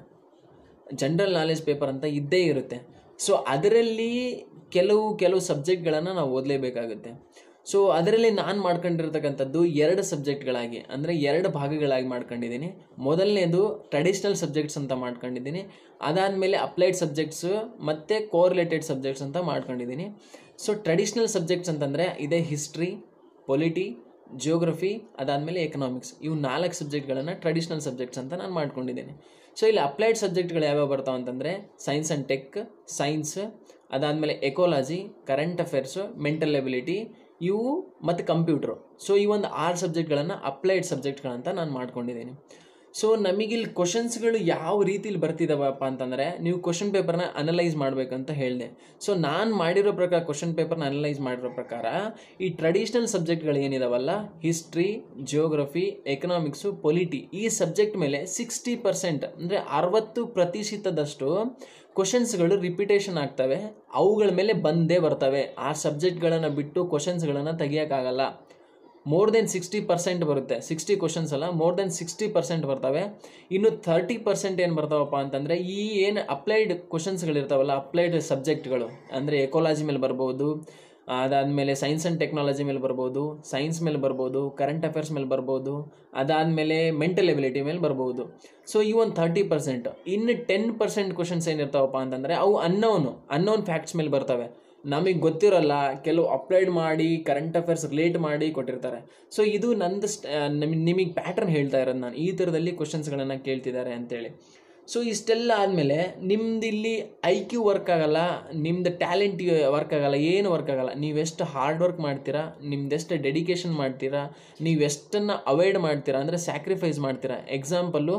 general knowledge paper ಅಂತ ಇದ್ದೇ ಇರುತ್ತೆ ಸೊ ಅದರಲ್ಲಿ ಕೆಲವು ಕೆಲವು ಸಬ್ಜೆಕ್ಟ್ಗಳನ್ನು ನಾವು ಓದಲೇಬೇಕಾಗುತ್ತೆ ಸೊ ಅದರಲ್ಲಿ ನಾನು ಮಾಡ್ಕೊಂಡಿರ್ತಕ್ಕಂಥದ್ದು ಎರಡು ಸಬ್ಜೆಕ್ಟ್ಗಳಾಗಿ ಅಂದರೆ ಎರಡು ಭಾಗಗಳಾಗಿ ಮಾಡ್ಕೊಂಡಿದ್ದೀನಿ ಮೊದಲನೇದು ಟ್ರೆಡಿಷ್ನಲ್ ಸಬ್ಜೆಕ್ಟ್ಸ್ ಅಂತ ಮಾಡ್ಕೊಂಡಿದ್ದೀನಿ ಅದಾದಮೇಲೆ ಅಪ್ಲೈಡ್ ಸಬ್ಜೆಕ್ಟ್ಸು ಮತ್ತು ಕೋರಿಲೇಟೆಡ್ ಸಬ್ಜೆಕ್ಟ್ಸ್ ಅಂತ ಮಾಡ್ಕೊಂಡಿದ್ದೀನಿ ಸೊ ಟ್ರೆಡಿಷ್ನಲ್ ಸಬ್ಜೆಕ್ಟ್ಸ್ ಅಂತಂದರೆ ಇದೇ ಹಿಸ್ಟ್ರಿ ಪೊಲಿಟಿ ಜಿಯೋಗ್ರಫಿ ಅದಾದಮೇಲೆ ಎಕನಾಮಿಕ್ಸ್ ಇವು ನಾಲ್ಕು ಸಬ್ಜೆಕ್ಟ್ಗಳನ್ನು ಟ್ರೆಡಿಷ್ನಲ್ ಸಬ್ಜೆಕ್ಟ್ಸ್ ಅಂತ ನಾನು ಮಾಡ್ಕೊಂಡಿದ್ದೀನಿ ಸೊ ಇಲ್ಲಿ ಅಪ್ಲೈಡ್ ಸಬ್ಜೆಕ್ಟ್ಗಳು ಯಾವ್ಯಾವ ಬರ್ತಾವೆ ಅಂತಂದರೆ ಸೈನ್ಸ್ ಆ್ಯಂಡ್ ಟೆಕ್ ಸೈನ್ಸ್ ಅದಾದಮೇಲೆ ecology current affairs mental ability ಇವು ಮತ್ತು ಕಂಪ್ಯೂಟ್ರು ಸೊ ಈ ಒಂದು ಆರು ಸಬ್ಜೆಕ್ಟ್ಗಳನ್ನು ಅಪ್ಲೈಡ್ ಸಬ್ಜೆಕ್ಟ್ಗಳಂತ ನಾನು ಮಾಡ್ಕೊಂಡಿದ್ದೀನಿ ಸೊ ನಮಗಿಲ್ಲಿ ಕ್ವಶನ್ಸ್ಗಳು ಯಾವ ರೀತಿಲಿ ಬರ್ತಿದಾವಪ್ಪ ಅಂತಂದರೆ ನೀವು ಕ್ವಶನ್ ಪೇಪರ್ನ ಅನಲೈಸ್ ಮಾಡಬೇಕಂತ ಹೇಳಿದೆ ಸೊ ನಾನು ಮಾಡಿರೋ ಪ್ರಕಾರ ಕ್ವಶನ್ ಪೇಪರ್ನ ಅನಲೈಸ್ ಮಾಡಿರೋ ಪ್ರಕಾರ ಈ ಟ್ರೆಡಿಷ್ನಲ್ ಸಬ್ಜೆಕ್ಟ್ಗಳು ಏನಿದಾವಲ್ಲ ಹಿಸ್ಟ್ರಿ ಜಿಯೋಗ್ರಫಿ ಎಕನಾಮಿಕ್ಸು ಪೊಲಿಟಿ ಈ ಸಬ್ಜೆಕ್ಟ್ ಮೇಲೆ ಸಿಕ್ಸ್ಟಿ ಪರ್ಸೆಂಟ್ ಅಂದರೆ ಅರವತ್ತು ಪ್ರತಿಶತದಷ್ಟು ಕ್ವಶನ್ಸ್ಗಳು ರಿಪಿಟೇಷನ್ ಆಗ್ತವೆ ಅವುಗಳ ಮೇಲೆ ಬಂದೇ ಬರ್ತವೆ ಆ ಸಬ್ಜೆಕ್ಟ್ಗಳನ್ನು ಬಿಟ್ಟು ಕ್ವಶನ್ಸ್ಗಳನ್ನು ತೆಗಿಯೋಕ್ಕಾಗಲ್ಲ ಮೋರ್ ದೆನ್ ಸಿಕ್ಸ್ಟಿ ಪರ್ಸೆಂಟ್ ಬರುತ್ತೆ ಸಿಕ್ಸ್ಟಿ ಕ್ವಶನ್ಸ್ ಅಲ್ಲ ಮೋರ್ ದೆನ್ ಸಿಕ್ಸ್ಟಿ ಪರ್ಸೆಂಟ್ ಬರ್ತವೆ ಇನ್ನು ತರ್ಟಿ ಪರ್ಸೆಂಟ್ ಏನು ಬರ್ತಾವಪ್ಪ ಅಂತಂದರೆ ಈ ಏನು ಅಪ್ಲೈಡ್ ಕ್ವಶನ್ಸ್ಗಳಿರ್ತಾವಲ್ಲ ಅಪ್ಲೈಡ್ ಸಬ್ಜೆಕ್ಟ್ಗಳು ಅಂದರೆ ಎಕೋಲಾಜಿ ಮೇಲೆ ಬರ್ಬೋದು ಅದಾದಮೇಲೆ ಸೈನ್ಸ್ ಆ್ಯಂಡ್ ಟೆಕ್ನಾಲಜಿ ಮೇಲೆ ಬರ್ಬೋದು ಸೈನ್ಸ್ ಮೇಲೆ ಬರ್ಬೋದು ಕರೆಂಟ್ ಅಫೇರ್ಸ್ ಮೇಲೆ ಬರ್ಬೋದು ಅದಾದಮೇಲೆ ಮೆಂಟಲ್ ಎಬಿಲಿಟಿ ಮೇಲೆ ಬರ್ಬೋದು ಸೊ ಈ ಒಂದು ತರ್ಟಿ ಪರ್ಸೆಂಟ್ ಇನ್ನು ಟೆನ್ ಪರ್ಸೆಂಟ್ ಕ್ವಶನ್ಸ್ ಏನಿರ್ತಾವಪ್ಪ ಅಂತಂದರೆ ಅವು ಅನ್ನೋನು ಅನ್ನೋನ್ ಫ್ಯಾಕ್ಟ್ಸ್ ಮೇಲೆ ಬರ್ತವೆ ನಮಗೆ ಗೊತ್ತಿರಲ್ಲ ಕೆಲವು ಅಪ್ಲೈಡ್ ಮಾಡಿ ಕರೆಂಟ್ ಅಫೇರ್ಸ್ ರಿಲೇಟ್ ಮಾಡಿ ಕೊಟ್ಟಿರ್ತಾರೆ ಸೊ ಇದು ನಂದು ನಿಮಗೆ ಪ್ಯಾಟರ್ನ್ ಹೇಳ್ತಾ ಇರೋದು ನಾನು ಈ ಥರದಲ್ಲಿ ಕ್ವಶನ್ಸ್ಗಳನ್ನು ಕೇಳ್ತಿದ್ದಾರೆ ಅಂತೇಳಿ ಸೊ ಇಷ್ಟೆಲ್ಲ ಆದಮೇಲೆ ನಿಮ್ದು ಇಲ್ಲಿ ಐ ಕ್ಯೂ ವರ್ಕ್ ಆಗಲ್ಲ ನಿಮ್ದು ಟ್ಯಾಲೆಂಟ್ ವರ್ಕ್ ಆಗಲ್ಲ ಏನು ವರ್ಕ್ ಆಗಲ್ಲ ನೀವೆಷ್ಟು ಹಾರ್ಡ್ ವರ್ಕ್ ಮಾಡ್ತೀರಾ ನಿಮ್ದೆಷ್ಟು ಡೆಡಿಕೇಶನ್ ಮಾಡ್ತೀರಾ ನೀವು ಎಷ್ಟನ್ನು ಅವಾಯ್ಡ್ ಮಾಡ್ತೀರಾ ಅಂದರೆ ಸ್ಯಾಕ್ರಿಫೈಸ್ ಮಾಡ್ತೀರಾ ಎಕ್ಸಾಂಪಲ್ಲು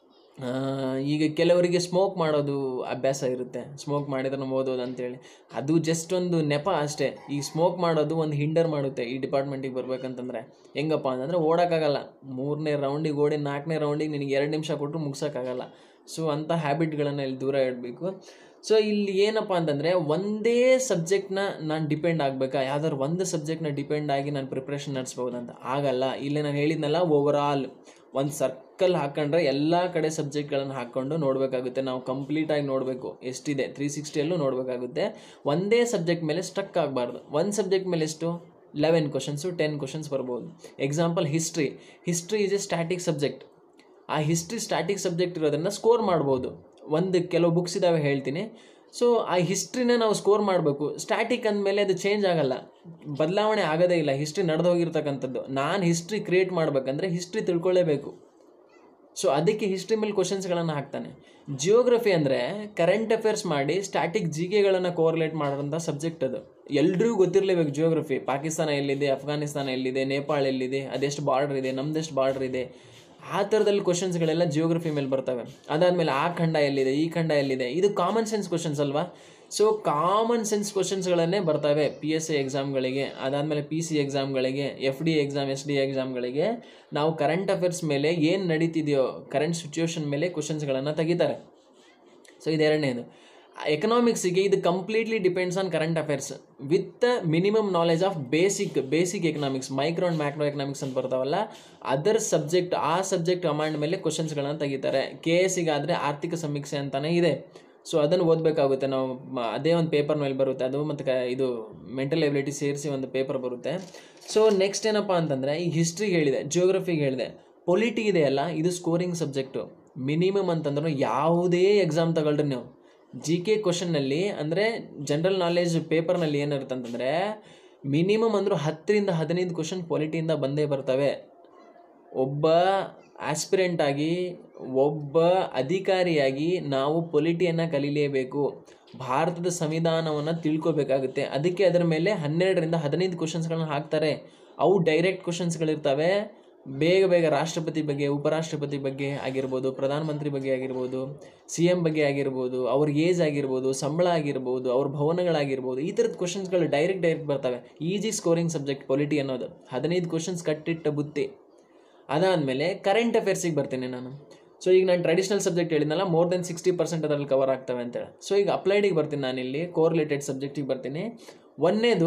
ಈಗ ಕೆಲವರಿಗೆ ಸ್ಮೋಕ್ ಮಾಡೋದು ಅಭ್ಯಾಸ ಇರುತ್ತೆ ಸ್ಮೋಕ್ ಮಾಡಿದ್ರೆ ಓದೋದು ಅಂತೇಳಿ ಅದು ಜಸ್ಟ್ ಒಂದು ನೆಪ ಅಷ್ಟೇ ಈ ಸ್ಮೋಕ್ ಮಾಡೋದು ಒಂದು ಹಿಂಡರ್ ಮಾಡುತ್ತೆ ಈ ಡಿಪಾರ್ಟ್ಮೆಂಟಿಗೆ ಬರ್ಬೇಕಂತಂದರೆ ಹೆಂಗಪ್ಪ ಅಂತಂದರೆ ಓಡೋಕ್ಕಾಗಲ್ಲ ಮೂರನೇ ರೌಂಡಿಗೆ ಓಡಿ ನಾಲ್ಕನೇ ರೌಂಡಿಗೆ ನಿನಗೆ ಎರಡು ನಿಮಿಷ ಕೊಟ್ಟರು ಮುಗ್ಸೋಕ್ಕಾಗಲ್ಲ ಸೊ ಅಂಥ ಹ್ಯಾಬಿಟ್ಗಳನ್ನು ಇಲ್ಲಿ ದೂರ ಇಡಬೇಕು ಸೊ ಇಲ್ಲಿ ಏನಪ್ಪ ಅಂತಂದರೆ ಒಂದೇ ಸಬ್ಜೆಕ್ಟ್ನ ನಾನು ಡಿಪೆಂಡ್ ಆಗಬೇಕಾ ಯಾವ್ದಾದ್ರು ಒಂದು ಸಬ್ಜೆಕ್ಟ್ನ ಡಿಪೆಂಡ್ ಆಗಿ ನಾನು ಪ್ರಿಪ್ರೇಷನ್ ನಡೆಸ್ಬೋದಂತ ಆಗಲ್ಲ ಇಲ್ಲೇ ನಾನು ಹೇಳಿದ್ನಲ್ಲ ಓವರ್ ಆಲ್ ಒಂದು ಸರ್ಕಲ್ ಹಾಕೊಂಡ್ರೆ ಎಲ್ಲ ಕಡೆ ಸಬ್ಜೆಕ್ಟ್ಗಳನ್ನು ಹಾಕ್ಕೊಂಡು ನೋಡಬೇಕಾಗುತ್ತೆ ನಾವು ಕಂಪ್ಲೀಟಾಗಿ ನೋಡಬೇಕು ಎಷ್ಟಿದೆ ತ್ರೀ ಸಿಕ್ಸ್ಟಿಯಲ್ಲೂ ನೋಡಬೇಕಾಗುತ್ತೆ ಒಂದೇ ಸಬ್ಜೆಕ್ಟ್ ಮೇಲೆ ಸ್ಟ್ರಕ್ ಆಗಬಾರ್ದು ಒಂದು ಸಬ್ಜೆಕ್ಟ್ ಮೇಲೆ ಎಷ್ಟು ಲೆವೆನ್ ಕ್ವಶನ್ಸು ಟೆನ್ ಕ್ವಶನ್ಸ್ ಬರ್ಬೋದು example history history is a static subject ಆ ಹಿಸ್ಟ್ರಿ ಸ್ಟ್ಯಾಟಿಕ್ ಸಬ್ಜೆಕ್ಟ್ ಇರೋದನ್ನು ಸ್ಕೋರ್ ಮಾಡ್ಬೋದು ಒಂದು ಕೆಲವು ಬುಕ್ಸ್ ಇದ್ದಾವೆ ಹೇಳ್ತೀನಿ ಸೊ ಆ ಹಿಸ್ಟ್ರಿನ ನಾವು ಸ್ಕೋರ್ ಮಾಡಬೇಕು ಸ್ಟ್ಯಾಟಿಕ್ ಅಂದಮೇಲೆ ಅದು ಚೇಂಜ್ ಆಗಲ್ಲ ಬದಲಾವಣೆ ಆಗೋದೇ ಇಲ್ಲ ಹಿಸ್ಟ್ರಿ ನಡೆದು ಹೋಗಿರ್ತಕ್ಕಂಥದ್ದು ನಾನು ಹಿಸ್ಟ್ರಿ ಕ್ರಿಯೇಟ್ ಮಾಡಬೇಕಂದ್ರೆ ಹಿಸ್ಟ್ರಿ ತಿಳ್ಕೊಳ್ಳೇಬೇಕು ಸೊ ಅದಕ್ಕೆ ಹಿಸ್ಟ್ರಿ ಮೇಲೆ ಕ್ವಶನ್ಸ್ಗಳನ್ನು ಹಾಕ್ತಾನೆ ಜಿಯೋಗ್ರಫಿ ಅಂದರೆ ಕರೆಂಟ್ ಅಫೇರ್ಸ್ ಮಾಡಿ ಸ್ಟ್ಯಾಟಿಕ್ ಜಿ ಕೆಗಳನ್ನು ಕೋರ್ಲೇಟ್ ಮಾಡೋಂಥ ಸಬ್ಜೆಕ್ಟ್ ಅದು ಎಲ್ರಿಗೂ ಗೊತ್ತಿರಲೇಬೇಕು ಜಿಯೋಗ್ರಫಿ ಪಾಕಿಸ್ತಾನ ಎಲ್ಲಿದೆ ಅಫ್ಘಾನಿಸ್ತಾನ ಎಲ್ಲಿದೆ ನೇಪಾಳ ಎಲ್ಲಿದೆ ಅದೆಷ್ಟು ಬಾರ್ಡರ್ ಇದೆ ನಮ್ದೆಷ್ಟು ಬಾರ್ಡರ್ ಇದೆ ಆ ಥರದಲ್ಲಿ ಕ್ವಶನ್ಸ್ಗಳೆಲ್ಲ ಜಿಯೋಗ್ರಫಿ ಮೇಲೆ ಬರ್ತವೆ ಅದಾದಮೇಲೆ ಆ ಖಂಡ ಎಲ್ಲಿದೆ ಈ ಖಂಡ ಎಲ್ಲಿದೆ ಇದು ಕಾಮನ್ ಸೆನ್ಸ್ ಕ್ವಶನ್ಸ್ ಅಲ್ವಾ ಸೊ ಕಾಮನ್ ಸೆನ್ಸ್ ಕ್ವಶನ್ಸ್ಗಳನ್ನೇ ಬರ್ತವೆ ಪಿ ಎಸ್ ಸಿ ಎಕ್ಸಾಮ್ಗಳಿಗೆ ಅದಾದಮೇಲೆ ಪಿ ಸಿ ಎಕ್ಸಾಮ್ಗಳಿಗೆ F D exam S D ಎಕ್ಸಾಮ್ಗಳಿಗೆ ನಾವು ಕರೆಂಟ್ ಅಫೇರ್ಸ್ ಮೇಲೆ ಏನು ನಡೀತಿದೆಯೋ ಕರೆಂಟ್ ಸಿಚುವೇಶನ್ ಮೇಲೆ ಕ್ವಶನ್ಸ್ಗಳನ್ನು ತೆಗಿತಾರೆ ಸೊ ಇದೆರಡನೇದು ಎಕನಾಮಿಕ್ಸಿಗೆ ಇದು completely depends on current affairs with minimum knowledge of basic basic economics micro and macro economics ಅಂತ ಬರ್ತಾವಲ್ಲ ಅದರ್ ಸಬ್ಜೆಕ್ಟ್ ಆ ಸಬ್ಜೆಕ್ಟ್ ಕಮಾಂಡ್ ಮೇಲೆ ಕ್ವಶನ್ಸ್ಗಳನ್ನು ತೆಗಿತಾರೆ ಕೆ ಎಸ್ಸಿಗಾದರೆ ಆರ್ಥಿಕ ಸಮೀಕ್ಷೆ ಅಂತಲೇ ಇದೆ ಸೊ ಅದನ್ನು ಓದಬೇಕಾಗುತ್ತೆ ನಾವು ಮ- ಅದೇ ಒಂದು ಪೇಪರ್ ಮೇಲೆ ಬರುತ್ತೆ ಅದು ಮತ್ತು ಕ ಇದು ಮೆಂಟಲ್ ಎಬಿಲಿಟಿ ಸೇರಿಸಿ ಒಂದು ಪೇಪರ್ ಬರುತ್ತೆ ಸೊ ನೆಕ್ಸ್ಟ್ ಏನಪ್ಪ ಅಂತಂದರೆ ಈ ಹಿಸ್ಟ್ರಿಗೆ ಹೇಳಿದೆ ಜಿಯೋಗ್ರಫಿಗೆ ಹೇಳಿದೆ ಪೊಲಿಟಿ ಇದೆಯಲ್ಲ ಇದು ಸ್ಕೋರಿಂಗ್ ಸಬ್ಜೆಕ್ಟು ಮಿನಿಮಮ್ ಅಂತಂದ್ರೆ ಯಾವುದೇ ಎಕ್ಸಾಮ್ ತಗೊಳ್ರಿ ನೀವು ಜಿ ಕೆ ಕ್ವಶನ್ನಲ್ಲಿ ಅಂದರೆ ಜನರಲ್ ನಾಲೆಜ್ ಪೇಪರ್ನಲ್ಲಿ ಏನಿರುತ್ತೆ ಅಂತಂದರೆ ಮಿನಿಮಮ್ ಅಂದರೂ ಹತ್ತರಿಂದ ಹದಿನೈದು ಕ್ವಶನ್ ಪೊಲಿಟಿಯಿಂದ ಬಂದೇ ಬರ್ತವೆ ಒಬ್ಬ ಆಸ್ಪಿರೆಂಟ್ ಆಗಿ ಒಬ್ಬ ಅಧಿಕಾರಿಯಾಗಿ ನಾವು ಪೊಲಿಟಿಯನ್ನು ಕಲೀಲೇಬೇಕು ಭಾರತದ ಸಂವಿಧಾನವನ್ನು ತಿಳ್ಕೊಬೇಕಾಗುತ್ತೆ ಅದಕ್ಕೆ ಅದರ ಮೇಲೆ ಹನ್ನೆರಡರಿಂದ ಹದಿನೈದು ಕ್ವಶನ್ಸ್ಗಳನ್ನ ಹಾಕ್ತಾರೆ ಅವು ಡೈರೆಕ್ಟ್ ಕ್ವಶನ್ಸ್ಗಳಿರ್ತವೆ ಬೇಗ ಬೇಗ ರಾಷ್ಟ್ರಪತಿ ಬಗ್ಗೆ ಉಪರಾಷ್ಟ್ರಪತಿ ಬಗ್ಗೆ ಆಗಿರ್ಬೋದು ಪ್ರಧಾನಮಂತ್ರಿ ಬಗ್ಗೆ ಆಗಿರ್ಬೋದು ಸಿ ಎಮ್ ಬಗ್ಗೆ ಆಗಿರ್ಬೋದು ಅವ್ರ ಏಜ್ ಆಗಿರ್ಬೋದು ಸಂಬಳ ಆಗಿರ್ಬೋದು ಅವ್ರ ಭವನಗಳಾಗಿರ್ಬೋದು ಈ ಥರದ ಕ್ವಶನ್ಸ್ಗಳು ಡೈರೆಕ್ಟ್ ಡೈರೆಕ್ಟ್ ಬರ್ತವೆ ಈಸಿ ಸ್ಕೋರಿಂಗ್ ಸಬ್ಜೆಕ್ಟ್ ಪೊಲಿಟಿ ಅನ್ನೋದು ಹದಿನೈದು ಕ್ವಶನ್ಸ್ ಕಟ್ಟಿಟ್ಟ ಬುತ್ತಿ ಅದಾದಮೇಲೆ ಕರೆಂಟ್ ಅಫೇರ್ಸಿಗೆ ಬರ್ತೀನಿ ನಾನು ಸೊ ಈಗ ನಾನು ಟ್ರೆಡಿಷನಲ್ ಸಬ್ಜೆಕ್ಟ್ ಹೇಳಿದ್ನಲ್ಲ ಮೋರ್ ದೆನ್ ಸಿಕ್ಸ್ಟಿ ಪರ್ಸೆಂಟ್ ಅದರಲ್ಲಿ ಕವರ್ ಆಗ್ತವೆ ಅಂತೇಳಿ ಸೊ ಈಗ ಅಪ್ಲೈಡಿಗೆ ಬರ್ತೀನಿ ನಾನಿಲ್ಲಿ ಕೋರಿಲೇಟೆಡ್ ಸಬ್ಜೆಕ್ಟಿಗೆ ಬರ್ತೀನಿ ಒಂದನೇದು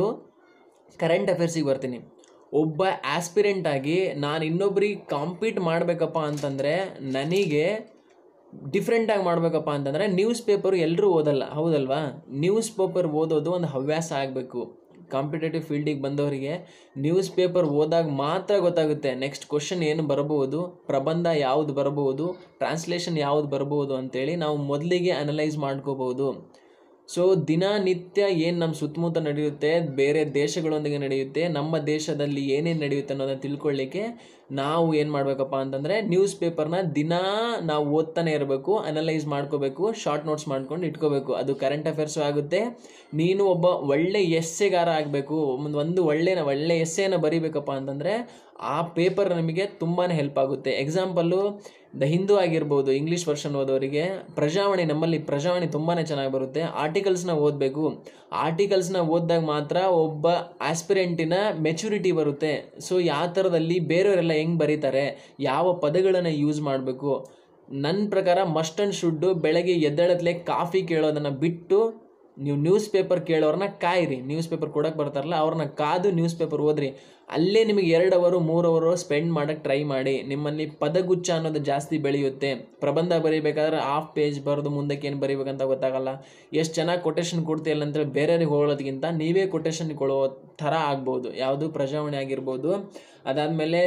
ಕರೆಂಟ್ ಅಫೇರ್ಸಿಗೆ ಬರ್ತೀನಿ ಒಬ್ಬ ಆಸ್ಪಿರೆಂಟ್ ಆಗಿ ನಾನು ಇನ್ನೊಬ್ರಿಗೆ ಕಾಂಪೀಟ್ ಮಾಡಬೇಕಪ್ಪ ಅಂತಂದರೆ ನನಗೆ ಡಿಫ್ರೆಂಟಾಗಿ ಮಾಡಬೇಕಪ್ಪ ಅಂತಂದರೆ ನ್ಯೂಸ್ ಪೇಪರು ಎಲ್ಲರೂ ಓದಲ್ಲ ಹೌದಲ್ವಾ ನ್ಯೂಸ್ ಪೇಪರ್ ಓದೋದು ಒಂದು ಹವ್ಯಾಸ ಆಗಬೇಕು ಕಾಂಪಿಟೇಟಿವ್ ಫೀಲ್ಡಿಗೆ ಬಂದವರಿಗೆ ನ್ಯೂಸ್ ಪೇಪರ್ ಓದಾಗ ಮಾತ್ರ ಗೊತ್ತಾಗುತ್ತೆ ನೆಕ್ಸ್ಟ್ ಕ್ವಶನ್ ಏನು ಬರಬಹುದು ಪ್ರಬಂಧ ಯಾವುದು ಬರಬಹುದು ಟ್ರಾನ್ಸ್ಲೇಷನ್ ಯಾವುದು ಬರಬಹುದು ಅಂತೇಳಿ ನಾವು ಮೊದಲಿಗೆ ಅನಲೈಸ್ ಮಾಡ್ಕೋಬಹುದು ಸೊ ದಿನನಿತ್ಯ ಏನು ನಮ್ಮ ಸುತ್ತಮುತ್ತ ನಡೆಯುತ್ತೆ ಬೇರೆ ದೇಶಗಳೊಂದಿಗೆ ನಡೆಯುತ್ತೆ ನಮ್ಮ ದೇಶದಲ್ಲಿ ಏನೇನು ನಡೆಯುತ್ತೆ ಅನ್ನೋದನ್ನ ತಿಳ್ಕೊಳ್ಳಿಕ್ಕೆ ನಾವು ಏನು ಮಾಡಬೇಕಪ್ಪ ಅಂತಂದರೆ ನ್ಯೂಸ್ ಪೇಪರ್ನ ದಿನ ನಾವು ಓದ್ತಾನೆ ಇರಬೇಕು ಅನಲೈಸ್ ಮಾಡ್ಕೋಬೇಕು ಶಾರ್ಟ್ ನೋಟ್ಸ್ ಮಾಡ್ಕೊಂಡು ಇಟ್ಕೋಬೇಕು ಅದು ಕರೆಂಟ್ ಅಫೇರ್ಸು ಆಗುತ್ತೆ ನೀನು ಒಬ್ಬ ಒಳ್ಳೆ ಎಸ್ಸೆಗಾರ ಆಗಬೇಕು ಒಂದು ಒಂದು ಒಳ್ಳೆ ಒಳ್ಳೆ ಎಸ್ಸೆನ ಬರಿಬೇಕಪ್ಪ ಅಂತಂದರೆ ಆ ಪೇಪರ್ ನಮಗೆ ತುಂಬಾ ಹೆಲ್ಪ್ ಆಗುತ್ತೆ ಎಕ್ಸಾಂಪಲ್ಲು ದ ಹಿಂದೂ ಆಗಿರ್ಬೋದು ಇಂಗ್ಲೀಷ್ ವರ್ಷನ್ ಓದೋರಿಗೆ ಪ್ರಜಾವಾಣಿ ನಮ್ಮಲ್ಲಿ ಪ್ರಜಾವಾಣಿ ತುಂಬಾ ಚೆನ್ನಾಗಿ ಬರುತ್ತೆ ಆರ್ಟಿಕಲ್ಸ್ನ ಓದಬೇಕು ಆರ್ಟಿಕಲ್ಸ್ನ ಓದಿದಾಗ ಮಾತ್ರ ಒಬ್ಬ ಆಸ್ಪಿರೆಂಟಿನ ಮೆಚುರಿಟಿ ಬರುತ್ತೆ ಸೊ ಯಾವ ಥರದಲ್ಲಿ ಬೇರೆಯವರೆಲ್ಲ ಹೆಂಗೆ ಬರೀತಾರೆ ಯಾವ ಪದಗಳನ್ನು ಯೂಸ್ ಮಾಡಬೇಕು ನನ್ನ ಪ್ರಕಾರ ಮಸ್ಟ್ ಆ್ಯಂಡ್ ಶುಡ್ಡು ಬೆಳಗ್ಗೆ ಎದ್ದೇಳತ್ಲೆ ಕಾಫಿ ಕೇಳೋದನ್ನು ಬಿಟ್ಟು ನೀವು ನ್ಯೂಸ್ ಪೇಪರ್ ಕೇಳೋರನ್ನ ಕಾಯಿರಿ ನ್ಯೂಸ್ ಪೇಪರ್ ಕೊಡಕ್ಕೆ ಬರ್ತಾರಲ್ಲ ಅವ್ರನ್ನ ಕಾದು ನ್ಯೂಸ್ ಪೇಪರ್ ಓದ್ರಿ ಅಲ್ಲೇ ನಿಮಗೆ ಎರಡು ಅವರು ಮೂರು ಅವರು ಸ್ಪೆಂಡ್ ಮಾಡೋಕ್ಕೆ ಟ್ರೈ ಮಾಡಿ ನಿಮ್ಮಲ್ಲಿ ಪದಗುಚ್ಛ ಅನ್ನೋದು ಜಾಸ್ತಿ ಬೆಳೆಯುತ್ತೆ ಪ್ರಬಂಧ ಬರೀಬೇಕಾದ್ರೆ ಹಾಫ್ ಪೇಜ್ ಬರೆದು ಮುಂದಕ್ಕೆ ಏನು ಬರೀಬೇಕಂತ ಗೊತ್ತಾಗಲ್ಲ ಎಷ್ಟು ಚೆನ್ನಾಗಿ ಕೊಟೇಶನ್ ಕೊಡ್ತೀಯಲ್ಲ ಅಂತೇಳಿ ಬೇರೆಯವ್ರಿಗೆ ಹೋಗೋದಕ್ಕಿಂತ ನೀವೇ ಕೊಟೇಶನ್ ಕೊಡೋ ಥರ ಆಗ್ಬೋದು ಯಾವುದು ಪ್ರಜಾವಾಣಿ ಆಗಿರ್ಬೋದು ಅದಾದಮೇಲೆ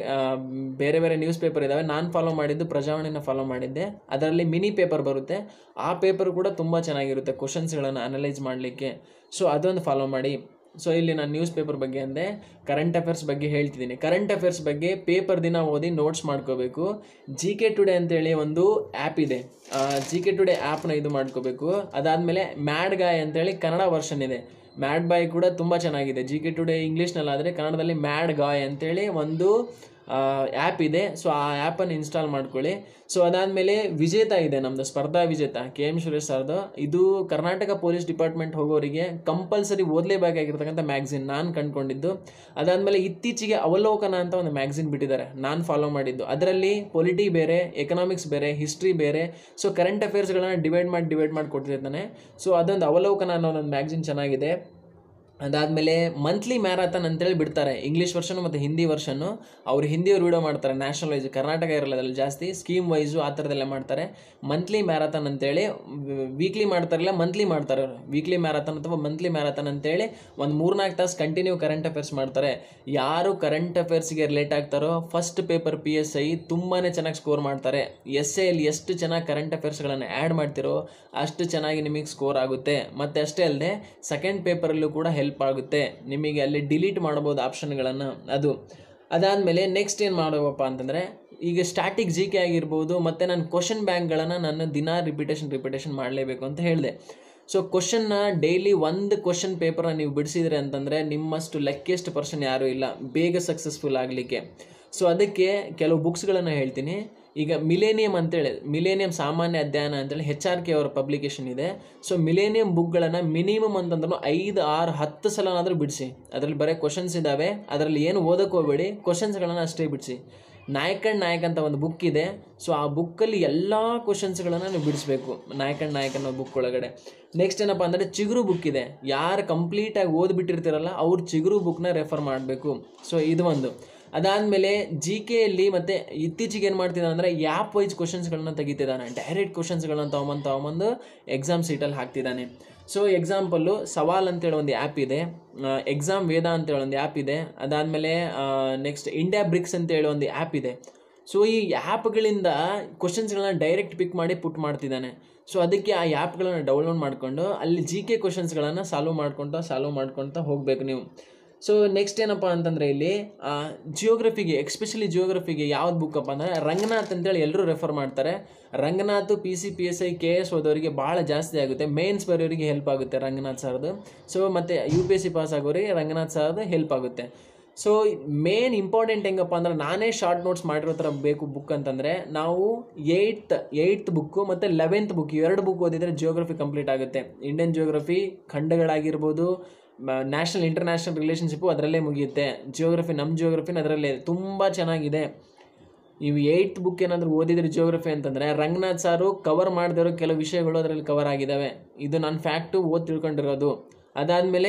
ಬೇರೆ ಬೇರೆ ನ್ಯೂಸ್ ಪೇಪರ್ ಇದ್ದಾವೆ ನಾನು ಫಾಲೋ ಮಾಡಿದ್ದು ಪ್ರಜಾವಾಣಿನ ಫಾಲೋ ಮಾಡಿದ್ದೆ ಅದರಲ್ಲಿ ಮಿನಿ ಪೇಪರ್ ಬರುತ್ತೆ ಆ ಪೇಪರ್ ಕೂಡ ತುಂಬ ಚೆನ್ನಾಗಿರುತ್ತೆ ಕ್ವಶನ್ಸ್ಗಳನ್ನು ಅನಲೈಸ್ ಮಾಡಲಿಕ್ಕೆ ಸೊ ಅದೊಂದು ಫಾಲೋ ಮಾಡಿ ಸೊ ಇಲ್ಲಿ ನಾನು ನ್ಯೂಸ್ ಪೇಪರ್ ಬಗ್ಗೆ ಅಂದೆ ಕರೆಂಟ್ ಅಫೇರ್ಸ್ ಬಗ್ಗೆ ಹೇಳ್ತಿದ್ದೀನಿ ಕರೆಂಟ್ ಅಫೇರ್ಸ್ ಬಗ್ಗೆ ಪೇಪರ್ ದಿನ ಓದಿ ನೋಟ್ಸ್ ಮಾಡ್ಕೋಬೇಕು ಜಿ ಕೆ ಟುಡೇ ಅಂತೇಳಿ ಒಂದು ಆ್ಯಪ್ ಇದೆ ಜಿ ಕೆ ಟುಡೇ ಆ್ಯಪ್ನ ಇದು ಮಾಡ್ಕೋಬೇಕು ಅದಾದಮೇಲೆ ಮ್ಯಾಡ್ ಗಾಯ್ ಅಂತೇಳಿ ಕನ್ನಡ ವರ್ಷನ್ ಇದೆ ಮ್ಯಾಡ್ ಬಾಯ್ ಕೂಡ ತುಂಬ ಚೆನ್ನಾಗಿದೆ ಜಿ ಕೆ ಟುಡೇ ಇಂಗ್ಲೀಷ್ನಲ್ಲಾದರೆ ಕನ್ನಡದಲ್ಲಿ ಮ್ಯಾಡ್ ಗಾಯ್ ಅಂತೇಳಿ ಒಂದು ಆ್ಯಪ್ ಇದೆ ಸೊ ಆ ಆ್ಯಪನ್ನು ಇನ್ಸ್ಟಾಲ್ ಮಾಡ್ಕೊಳ್ಳಿ ಸೊ ಅದಾದಮೇಲೆ ವಿಜೇತ ಇದೆ ನಮ್ಮದು ಸ್ಪರ್ಧಾ ವಿಜೇತ ಕೆ ಎಮ್ ಸುರೇಶ್ ಸರ್ದು ಇದು ಕರ್ನಾಟಕ ಪೊಲೀಸ್ ಡಿಪಾರ್ಟ್ಮೆಂಟ್ ಹೋಗೋರಿಗೆ ಕಂಪಲ್ಸರಿ ಓದಲೇಬೇಕಾಗಿರ್ತಕ್ಕಂಥ ಮ್ಯಾಗ್ಝಿನ್ ನಾನು ಕಂಡ್ಕೊಂಡಿದ್ದು ಅದಾದಮೇಲೆ ಇತ್ತೀಚೆಗೆ ಅವಲೋಕನ ಅಂತ ಒಂದು ಮ್ಯಾಗ್ಝಿನ್ ಬಿಟ್ಟಿದ್ದಾರೆ ನಾನು ಫಾಲೋ ಮಾಡಿದ್ದು ಅದರಲ್ಲಿ ಪೊಲಿಟಿ ಬೇರೆ ಎಕನಾಮಿಕ್ಸ್ ಬೇರೆ ಹಿಸ್ಟ್ರಿ ಬೇರೆ ಸೊ ಕರೆಂಟ್ ಅಫೇರ್ಸ್ಗಳನ್ನ ಡಿವೈಡ್ ಮಾಡಿ ಡಿವೈಡ್ ಮಾಡಿ ಕೊಡ್ತಿರ್ತಾನೆ ಸೊ ಅದೊಂದು ಅವಲೋಕನ ಅನ್ನೋ ಒಂದು ಮ್ಯಾಗ್ಝಿನ್ ಚೆನ್ನಾಗಿದೆ ಅದಾದಮೇಲೆ ಮಂತ್ಲಿ ಮ್ಯಾರಥಾನ್ ಅಂತೇಳಿ ಬಿಡ್ತಾರೆ ಇಂಗ್ಲೀಷ್ ವರ್ಷನು ಮತ್ತು ಹಿಂದಿ ವರ್ಷನು ಅವ್ರು ಹಿಂದಿಯವ್ರು ವಿಡಿಯೋ ಮಾಡ್ತಾರೆ ನ್ಯಾಷನಲ್ ವೈಸ್ ಕರ್ನಾಟಕ ಇರಲ್ಲ ಅದ್ರಲ್ಲಿ ಜಾಸ್ತಿ ಸ್ಕೀಮ್ ವೈಸು ಆ ಥರದ್ದೆಲ್ಲ ಮಾಡ್ತಾರೆ ಮಂತ್ಲಿ ಮ್ಯಾರಥಾನ್ ಅಂತೇಳಿ ವೀಕ್ಲಿ ಮಾಡ್ತಾರಲ್ಲ ಮಂತ್ಲಿ ಮಾಡ್ತಾರೆ ಅವರು ವೀಕ್ಲಿ ಮ್ಯಾರಥಾನ್ ಅಥವಾ ಮಂತ್ಲಿ ಮ್ಯಾರಥಾನ್ ಅಂತೇಳಿ ಒಂದು ಮೂರ್ನಾಲ್ಕು ತಾಸು ಕಂಟಿನ್ಯೂ ಕರೆಂಟ್ ಅಫೇರ್ಸ್ ಮಾಡ್ತಾರೆ ಯಾರು ಕರೆಂಟ್ ಅಫೇರ್ಸ್ಗೆ ರಿಲೇಟ್ ಆಗ್ತಾರೋ first paper P S I ತುಂಬಾ ಚೆನ್ನಾಗಿ ಸ್ಕೋರ್ ಮಾಡ್ತಾರೆ ಎಸ್ ಎಲ್ಲಿ ಎಷ್ಟು ಚೆನ್ನಾಗಿ ಕರೆಂಟ್ ಅಫೇರ್ಸ್ಗಳನ್ನು ಆ್ಯಡ್ ಮಾಡ್ತಿರೋ ಅಷ್ಟು ಚೆನ್ನಾಗಿ ನಿಮಗೆ ಸ್ಕೋರ್ ಆಗುತ್ತೆ ಮತ್ತು ಅಷ್ಟೇ ಅಲ್ಲದೆ ಸೆಕೆಂಡ್ ಪೇಪರಲ್ಲೂ ಕೂಡ ಹೆಲ್ಪ್ ಆಗುತ್ತೆ ನಿಮಗೆ ಅಲ್ಲಿ ಡಿಲೀಟ್ ಮಾಡ್ಬೋದು ಆಪ್ಷನ್ಗಳನ್ನು ಅದು ಅದಾದಮೇಲೆ ನೆಕ್ಸ್ಟ್ ಏನು ಮಾಡೋವಪ್ಪ ಅಂತಂದರೆ ಈಗ ಸ್ಟ್ಯಾಟಿಕ್ ಜಿ ಕೆ ಆಗಿರ್ಬೋದು ಮತ್ತು ನಾನು ಕ್ವಶನ್ ಬ್ಯಾಂಕ್ಗಳನ್ನು ನಾನು ದಿನ ರಿಪಿಟೇಷನ್ ರಿಪಿಟೇಷನ್ ಮಾಡಲೇಬೇಕು ಅಂತ ಹೇಳಿದೆ ಸೊ ಕ್ವಶನ್ನ ಡೈಲಿ ಒಂದು ಕ್ವಶನ್ ಪೇಪರ್ನ ನೀವು ಬಿಡಿಸಿದ್ರಿ ಅಂತಂದರೆ ನಿಮ್ಮಷ್ಟು ಲೆಕ್ಕೆಸ್ಟ್ ಪರ್ಸನ್ ಯಾರೂ ಇಲ್ಲ ಬೇಗ ಸಕ್ಸಸ್ಫುಲ್ ಆಗಲಿಕ್ಕೆ ಸೊ ಅದಕ್ಕೆ ಕೆಲವು ಬುಕ್ಸ್ಗಳನ್ನು ಹೇಳ್ತೀನಿ ಈಗ ಮಿಲೇನಿಯಂ ಅಂತೇಳಿ ಮಿಲೇನಿಯಂ ಸಾಮಾನ್ಯ ಅಧ್ಯಯನ ಅಂತೇಳಿ ಹೆಚ್ ಆರ್ ಕೆ ಅವರ ಪಬ್ಲಿಕೇಶನ್ ಇದೆ ಸೊ ಮಿಲೇನಿಯಂ ಬುಕ್ಗಳನ್ನು ಮಿನಿಮಮ್ ಅಂತಂದ್ರೂ ಐದು ಆರು ಹತ್ತು ಸಲನಾದರೂ ಬಿಡಿಸಿ ಅದರಲ್ಲಿ ಬರೀ ಕ್ವಶನ್ಸ್ ಇದ್ದಾವೆ ಅದರಲ್ಲಿ ಏನು ಓದಕ್ಕೆ ಹೋಗಬೇಡಿ ಕ್ವಶನ್ಸ್ಗಳನ್ನು ಅಷ್ಟೇ ಬಿಡಿಸಿ ನಾಯಕ್ ಅಂಡ್ ನಾಯಕ್ ಅಂತ ಒಂದು ಬುಕ್ ಇದೆ ಸೊ ಆ ಬುಕ್ಕಲ್ಲಿ ಎಲ್ಲ ಕ್ವಶನ್ಸ್ಗಳನ್ನು ನೀವು ಬಿಡಿಸ್ಬೇಕು ನಾಯಕ್ ಅಂಡ್ ನಾಯಕ್ ಅನ್ನೋ ಬುಕ್ ಒಳಗಡೆ ನೆಕ್ಸ್ಟ್ ಏನಪ್ಪ ಅಂದರೆ ಚಿಗುರು ಬುಕ್ ಇದೆ ಯಾರು ಕಂಪ್ಲೀಟಾಗಿ ಓದ್ಬಿಟ್ಟಿರ್ತೀರಲ್ಲ ಅವ್ರು ಚಿಗುರು ಬುಕ್ನ ರೆಫರ್ ಮಾಡಬೇಕು ಸೊ ಇದು ಒಂದು ಅದಾದಮೇಲೆ ಜಿ ಕೆಯಲ್ಲಿ ಮತ್ತು ಇತ್ತೀಚೆಗೆ ಏನು ಮಾಡ್ತಿದ್ದಾನೆ ಅಂದರೆ ಆ್ಯಪ್ ವೈಸ್ ಕ್ವಶನ್ಸ್ಗಳನ್ನ ತೆಗಿತಿದ್ದಾನೆ ಡೈರೆಕ್ಟ್ ಕ್ವಶನ್ಸ್ಗಳನ್ನ ತೊಗೊಂಬಂದು ತೊಗೊಂಬಂದು ಎಕ್ಸಾಮ್ ಸೀಟಲ್ಲಿ ಹಾಕ್ತಿದ್ದಾನೆ ಸೊ ಎಕ್ಸಾಂಪಲ್ಲು ಸವಾಲ್ ಅಂತೇಳಿ ಒಂದು ಆ್ಯಪ್ ಇದೆ ಎಕ್ಸಾಮ್ ವೇದ ಅಂತೇಳಿ ಒಂದು ಆ್ಯಪ್ ಇದೆ ಅದಾದಮೇಲೆ ನೆಕ್ಸ್ಟ್ ಇಂಡಿಯಾ ಬ್ರಿಕ್ಸ್ ಅಂತೇಳಿ ಒಂದು ಆ್ಯಪ್ ಇದೆ ಸೊ ಈ ಆ್ಯಪ್ಗಳಿಂದ ಕ್ವಶನ್ಸ್ಗಳನ್ನ ಡೈರೆಕ್ಟ್ ಪಿಕ್ ಮಾಡಿ ಪುಟ್ ಮಾಡ್ತಿದ್ದಾನೆ ಸೊ ಅದಕ್ಕೆ ಆ ಆ್ಯಪ್ಗಳನ್ನು ಡೌನ್ಲೋಡ್ ಮಾಡಿಕೊಂಡು ಅಲ್ಲಿ ಜಿ ಕೆ ಕ್ವಶನ್ಸ್ಗಳನ್ನು ಸಾಲ್ವ್ ಮಾಡ್ಕೊತ ಸಾಲ್ವ್ ಮಾಡ್ಕೊತ ಹೋಗಬೇಕು ನೀವು ಸೊ ನೆಕ್ಸ್ಟ್ ಏನಪ್ಪ ಅಂತಂದರೆ ಇಲ್ಲಿ ಜಿಯೋಗ್ರಫಿಗೆ ಎಕ್ಸ್ಪೆಷಲಿ ಜಿಯೋಗ್ರಫಿಗೆ ಯಾವ್ದು ಬುಕ್ಕಪ್ಪ ಅಂದರೆ ರಂಗನಾಥ್ ಅಂತೇಳಿ ಎಲ್ಲರೂ ರೆಫರ್ ಮಾಡ್ತಾರೆ Ranganath P C P S I K S ಓದೋರಿಗೆ ಭಾಳ ಜಾಸ್ತಿ ಆಗುತ್ತೆ ಮೇನ್ಸ್ ಬರೋರಿಗೆ ಹೆಲ್ಪ್ ಆಗುತ್ತೆ ರಂಗನಾಥ್ ಸರ್ದು ಸೊ ಮತ್ತು U P S C pass ಆಗೋರಿಗೆ ರಂಗನಾಥ್ ಸರ್ದು ಹೆಲ್ಪ್ ಆಗುತ್ತೆ ಸೊ ಮೇನ್ ಇಂಪಾರ್ಟೆಂಟ್ ಹೆಂಗಪ್ಪ ಅಂದ್ರೆ ನಾನೇ ಶಾರ್ಟ್ ನೋಟ್ಸ್ ಮಾಡಿರೋ ಥರ ಬೇಕು ಬುಕ್ ಅಂತಂದರೆ ನಾವು ಏಯ್ತ್ ಏಯ್ತ್ ಬುಕ್ಕು ಮತ್ತು ಲೆವೆಂತ್ ಬುಕ್ ಎರಡು ಬುಕ್ ಓದಿದರೆ ಜಿಯೋಗ್ರಫಿ ಕಂಪ್ಲೀಟ್ ಆಗುತ್ತೆ ಇಂಡಿಯನ್ ಜಿಯೋಗ್ರಫಿ ಖಂಡಗಳಾಗಿರ್ಬೋದು ನ್ಯಾಷನಲ್ ಇಂಟರ್ನ್ಯಾಷನಲ್ ರಿಲೇಷನ್ಶಿಪ್ಪು ಅದರಲ್ಲೇ ಮುಗಿಯುತ್ತೆ ಜಿಯೋಗ್ರಫಿ ನಮ್ಮ ಜಿಯೋಗ್ರಫಿನ ಅದರಲ್ಲೇ ತುಂಬ ಚೆನ್ನಾಗಿದೆ ನೀವು ಏಯ್ತ್ ಬುಕ್ ಏನಾದರೂ ಓದಿದ್ರೆ ಜಿಯೋಗ್ರಫಿ ಅಂತಂದರೆ ರಂಗನಾಥ್ ಸಾರು ಕವರ್ ಮಾಡದಿರೋ ಕೆಲವು ವಿಷಯಗಳು ಅದರಲ್ಲಿ ಕವರ್ ಆಗಿದ್ದಾವೆ ಇದು ನನ್ನ ಫ್ಯಾಕ್ಟು ಓದಿ ತಿಳ್ಕೊಂಡಿರೋದು ಅದಾದಮೇಲೆ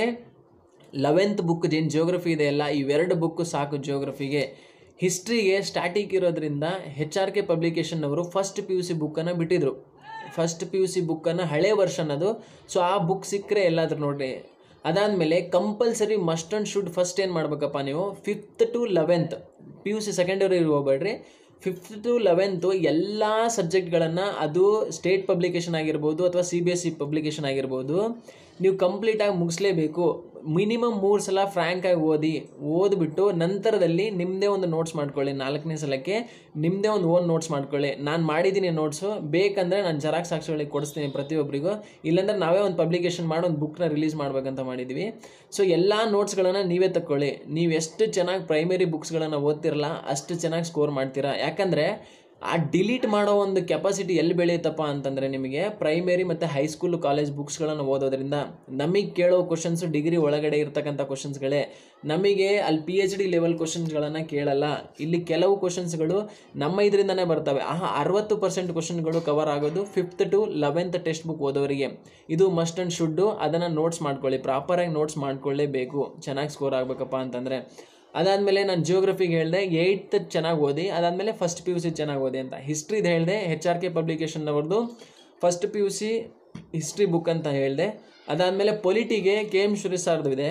ಲೆವೆಂತ್ ಬುಕ್ ಏನು ಜಿಯೋಗ್ರಫಿ ಇದೆಯಲ್ಲ ಇವೆರಡು ಬುಕ್ಕು ಸಾಕು ಜಿಯೋಗ್ರಫಿಗೆ ಹಿಸ್ಟ್ರಿಗೆ ಸ್ಟ್ಯಾಟಿಕ್ ಇರೋದ್ರಿಂದ ಹೆಚ್ ಆರ್ ಕೆ ಪಬ್ಲಿಕೇಶನ್ ಅವರು ಫಸ್ಟ್ ಪಿ ಯು ಸಿ ಬುಕ್ಕನ್ನು ಬಿಟ್ಟಿದ್ರು ಫಸ್ಟ್ ಪಿ ಯು ಸಿ ಬುಕ್ಕನ್ನು ಹಳೆ ವರ್ಷನ್ ಅದು ಸೊ ಆ ಬುಕ್ ಸಿಕ್ಕರೆ ಎಲ್ಲಾದ್ರೂ ನೋಡಿ ಅದಾದಮೇಲೆ compulsory must and should first ಏನು ಮಾಡ್ಬೇಕಪ್ಪ ನೀವು fifth to eleventh P U C second year ಹೋಗ್ಬೇಡ್ರಿ ಫಿಫ್ತ್ ಟು ಲೆವೆಂತು ಎಲ್ಲ ಸಬ್ಜೆಕ್ಟ್ಗಳನ್ನು ಅದು ಸ್ಟೇಟ್ ಪಬ್ಲಿಕೇಶನ್ ಆಗಿರ್ಬೋದು ಅಥವಾ C B S C publication ಆಗಿರ್ಬೋದು ನೀವು ಕಂಪ್ಲೀಟಾಗಿ ಮುಗಿಸ್ಲೇಬೇಕು ಮಿನಿಮಮ್ ಮೂರು ಸಲ ಫ್ರ್ಯಾಂಕಾಗಿ ಓದಿ ಓದ್ಬಿಟ್ಟು ನಂತರದಲ್ಲಿ ನಿಮ್ಮದೇ ಒಂದು ನೋಟ್ಸ್ ಮಾಡ್ಕೊಳ್ಳಿ ನಾಲ್ಕನೇ ಸಲಕ್ಕೆ ನಿಮ್ಮದೇ ಒಂದು ಓನ್ ನೋಟ್ಸ್ ಮಾಡ್ಕೊಳ್ಳಿ ನಾನು ಮಾಡಿದ್ದೀನಿ ನೋಟ್ಸು ಬೇಕಂದರೆ ನಾನು ಜೆರಾಕ್ಸ್ ಸಾಕ್ಷಿಗಳಿಗೆ ಕೊಡಿಸ್ತೀನಿ ಪ್ರತಿಯೊಬ್ಬರಿಗೂ ಇಲ್ಲಾಂದ್ರೆ ನಾವೇ ಒಂದು ಪಬ್ಲಿಕೇಶನ್ ಮಾಡಿ ಒಂದು ಬುಕ್ನ ರಿಲೀಸ್ ಮಾಡ್ಬೇಕಂತ ಮಾಡಿದ್ವಿ ಸೊ ಎಲ್ಲ ನೋಟ್ಸ್ಗಳನ್ನು ನೀವೇ ತಗೊಳ್ಳಿ ನೀವು ಎಷ್ಟು ಚೆನ್ನಾಗಿ ಪ್ರೈಮರಿ ಬುಕ್ಸ್ಗಳನ್ನು ಓದ್ತಿರಲ್ಲ ಅಷ್ಟು ಚೆನ್ನಾಗಿ ಸ್ಕೋರ್ ಮಾಡ್ತೀರಾ ಯಾಕಂದರೆ ಆ ಡಿಲೀಟ್ ಮಾಡೋ ಒಂದು ಕೆಪಾಸಿಟಿ ಎಲ್ಲಿ ಬೆಳೆಯುತ್ತಪ್ಪ ಅಂತಂದರೆ ನಿಮಗೆ ಪ್ರೈಮರಿ ಮತ್ತು ಹೈಸ್ಕೂಲ್ ಕಾಲೇಜ್ ಬುಕ್ಸ್ಗಳನ್ನು ಓದೋದ್ರಿಂದ ನಮಗೆ ಕೇಳೋ ಕ್ವಶನ್ಸು ಡಿಗ್ರಿ ಒಳಗಡೆ ಇರ್ತಕ್ಕಂಥ ಕ್ವಶನ್ಸ್ಗಳೇ ನಮಗೆ ಅಲ್ಲಿ ಪಿ ಎಚ್ ಡಿ ಲೆವೆಲ್ ಕ್ವಶನ್ಸ್ಗಳನ್ನು ಕೇಳಲ್ಲ ಇಲ್ಲಿ ಕೆಲವು ಕ್ವಶನ್ಸ್ಗಳು ನಮ್ಮ ಇದರಿಂದನೇ ಬರ್ತವೆ ಆ ಅರವತ್ತು ಪರ್ಸೆಂಟ್ ಕ್ವಶನ್ಗಳು ಕವರ್ ಆಗೋದು fifth to eleventh text book ಓದೋರಿಗೆ ಇದು ಮಸ್ಟ್ ಆ್ಯಂಡ್ ಶುಡ್ಡು ಅದನ್ನು ನೋಟ್ಸ್ ಮಾಡ್ಕೊಳ್ಳಿ ಪ್ರಾಪರಾಗಿ ನೋಟ್ಸ್ ಮಾಡ್ಕೊಳ್ಳೇಬೇಕು ಚೆನ್ನಾಗಿ ಸ್ಕೋರ್ ಆಗಬೇಕಪ್ಪ ಅಂತಂದರೆ ಅದಾದಮೇಲೆ ನಾನು ಜಿಯೋಗ್ರಫಿಗೆ ಹೇಳಿದೆ ಏಯ್ತ್ ಚೆನ್ನಾಗಿ ಓದಿ ಅದಾದಮೇಲೆ ಫಸ್ಟ್ ಪಿ ಯು ಸಿ ಚೆನ್ನಾಗಿ ಓದಿ ಅಂತ ಹಿಸ್ಟ್ರಿದು ಹೇಳಿದೆ ಹೆಚ್ ಆರ್ ಕೆ ಪಬ್ಲಿಕೇಶನ್ನವ್ರದ್ದು first P U C history book ಅಂತ ಹೇಳಿದೆ ಅದಾದಮೇಲೆ ಪೊಲಿಟಿಗೆ ಕೆ ಎಮ್ ಶ್ರೀ ಸರ್ದು ಇದೆ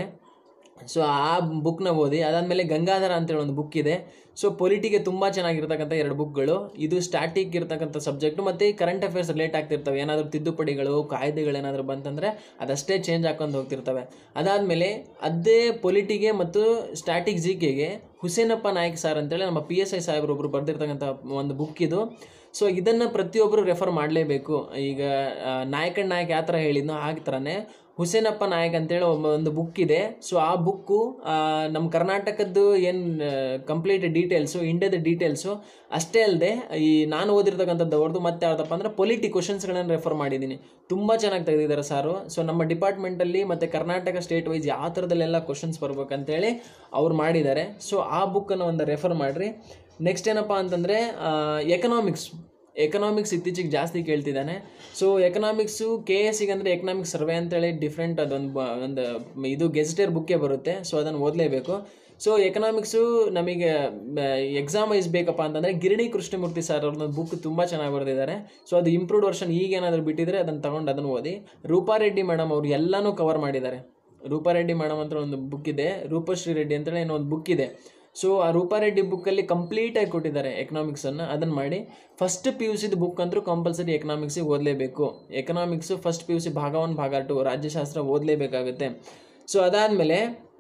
ಸೊ ಆ ಬುಕ್ನ ಓದಿ ಅದಾದಮೇಲೆ ಗಂಗಾಧರ ಅಂತೇಳಿ ಒಂದು ಬುಕ್ ಇದೆ ಸೊ ಪೊಲಿಟಿಗೆ ತುಂಬ ಚೆನ್ನಾಗಿರ್ತಕ್ಕಂಥ ಎರಡು ಬುಕ್ಗಳು ಇದು ಸ್ಟ್ಯಾಟಿಕ್ ಇರ್ತಕ್ಕಂಥ ಸಬ್ಜೆಕ್ಟು ಮತ್ತು ಕರೆಂಟ್ ಅಫೇರ್ಸ್ ರಿಲೇಟ್ ಆಗ್ತಿರ್ತವೆ ಏನಾದರೂ ತಿದ್ದುಪಡಿಗಳು ಕಾಯ್ದೆಗಳು ಏನಾದರೂ ಬಂತಂದರೆ ಅದಷ್ಟೇ ಚೇಂಜ್ ಹಾಕೊಂಡು ಹೋಗ್ತಿರ್ತವೆ ಅದಾದಮೇಲೆ ಅದೇ ಪೊಲಿಟಿಗೆ ಮತ್ತು ಸ್ಟ್ಯಾಟಿಕ್ ಜಿ ಕೆಗೆ ಹುಸೇನಪ್ಪ ನಾಯಕ್ ಸರ್ ಅಂತೇಳಿ ನಮ್ಮ ಪಿ ಎಸ್ ಐ ಸಾಹೇಬ್ರೊಬ್ರು ಬರೆದಿರ್ತಕ್ಕಂಥ ಒಂದು ಬುಕ್ ಇದು ಸೊ ಇದನ್ನು ಪ್ರತಿಯೊಬ್ಬರು ರೆಫರ್ ಮಾಡಲೇಬೇಕು ಈಗ ನಾಯಕ್ ಅಂಡ್ ನಾಯಕ್ ಯಾವ ಥರ ಹೇಳಿದ್ನೋ ಆ ಥರನೇ ಹುಸೇನಪ್ಪ ನಾಯಕ್ ಅಂತೇಳಿ ಒಬ್ಬ ಒಂದು ಬುಕ್ ಇದೆ ಸೊ ಆ ಬುಕ್ಕು ನಮ್ಮ ಕರ್ನಾಟಕದ್ದು ಏನು ಕಂಪ್ಲೀಟ್ ಡೀಟೇಲ್ಸು ಇಂಡಿಯಾದ ಡೀಟೇಲ್ಸು ಅಷ್ಟೇ ಅಲ್ಲದೆ ಈ ನಾನು ಓದಿರ್ತಕ್ಕಂಥದ್ದು ಅವ್ರದ್ದು ಮತ್ತೆ ಯಾವ್ದಪ್ಪ ಅಂದರೆ ಪೊಲಿಟಿ ಕ್ವಶನ್ಸ್ಗಳನ್ನು ರೆಫರ್ ಮಾಡಿದ್ದೀನಿ ತುಂಬ ಚೆನ್ನಾಗಿ ತೆಗೆದಿದ್ದಾರೆ ಸಾರು ಸೊ ನಮ್ಮ ಡಿಪಾರ್ಟ್ಮೆಂಟಲ್ಲಿ ಮತ್ತು ಕರ್ನಾಟಕ ಸ್ಟೇಟ್ ವೈಸ್ ಯಾವ ಥರದಲ್ಲೆಲ್ಲ ಕ್ವಶನ್ಸ್ ಬರ್ಬೇಕಂತೇಳಿ ಅವ್ರು ಮಾಡಿದ್ದಾರೆ ಸೊ ಆ ಬುಕ್ಕನ್ನು ಒಂದು ರೆಫರ್ ಮಾಡಿರಿ ನೆಕ್ಸ್ಟ್ ಏನಪ್ಪ ಅಂತಂದರೆ ಎಕನಾಮಿಕ್ಸ್ ಎಕನಾಮಿಕ್ಸ್ ಇತ್ತೀಚೆಗೆ ಜಾಸ್ತಿ ಕೇಳ್ತಿದ್ದಾನೆ ಸೊ ಎಕನಾಮಿಕ್ಸು ಕೆ ಎಸ್ಸಿಗೆ ಅಂದರೆ ಎಕನಾಮಿಕ್ಸ್ ಸರ್ವೆ ಅಂತೇಳಿ ಡಿಫ್ರೆಂಟ್ ಅದೊಂದು ಬ- ಒಂದು ಇದು ಗೆಜೆಟರ್ ಬುಕ್ಕೇ ಬರುತ್ತೆ ಸೊ ಅದನ್ನು ಓದಲೇಬೇಕು ಸೊ ಎಕನಾಮಿಕ್ಸು ನಮಗೆ ಎಕ್ಸಾಮ್ ವೈಸ್ ಬೇಕಪ್ಪ ಅಂತಂದರೆ ಗಿರಣಿ ಕೃಷ್ಣಮೂರ್ತಿ ಸರ್ ಅವ್ರದ್ದು ಬುಕ್ ತುಂಬ ಚೆನ್ನಾಗಿ ಬರೆದಿದ್ದಾರೆ ಸೊ ಅದು ಇಂಪ್ರೂವ್ಡ್ ವರ್ಷನ್ ಈಗ ಏನಾದರೂ ಬಿಟ್ಟಿದ್ರೆ ಅದನ್ನು ತಗೊಂಡು ಅದನ್ನು ಓದಿ ರೂಪಾರೆಡ್ಡಿ ಮೇಡಮ್ ಅವರು ಎಲ್ಲನೂ ಕವರ್ ಮಾಡಿದ್ದಾರೆ ರೂಪಾರೆಡ್ಡಿ ಮೇಡಮ್ ಅಂತ ಒಂದು ಬುಕ್ ಇದೆ ರೂಪಶ್ರೀ ರೆಡ್ಡಿ ಅಂತೇಳಿ ಏನೋ ಒಂದು ಬುಕ್ ಇದೆ ಸೊ ಆ ರೂಪಾರೆಡ್ಡಿ ಬುಕ್ಕಲ್ಲಿ ಕಂಪ್ಲೀಟಾಗಿ ಕೊಟ್ಟಿದ್ದಾರೆ ಎಕನಾಮಿಕ್ಸನ್ನು ಅದನ್ನು ಮಾಡಿ ಫಸ್ಟ್ ಪಿ ಯು ಸಿದು ಬುಕ್ ಅಂತೂ ಕಂಪಲ್ಸರಿ ಎಕನಾಮಿಕ್ಸಿಗೆ ಓದಲೇಬೇಕು economics first P U C ಭಾಗ ಒನ್ ಭಾಗ ಟು ರಾಜ್ಯಶಾಸ್ತ್ರ ಓದಲೇಬೇಕಾಗುತ್ತೆ ಸೊ ಅದಾದಮೇಲೆ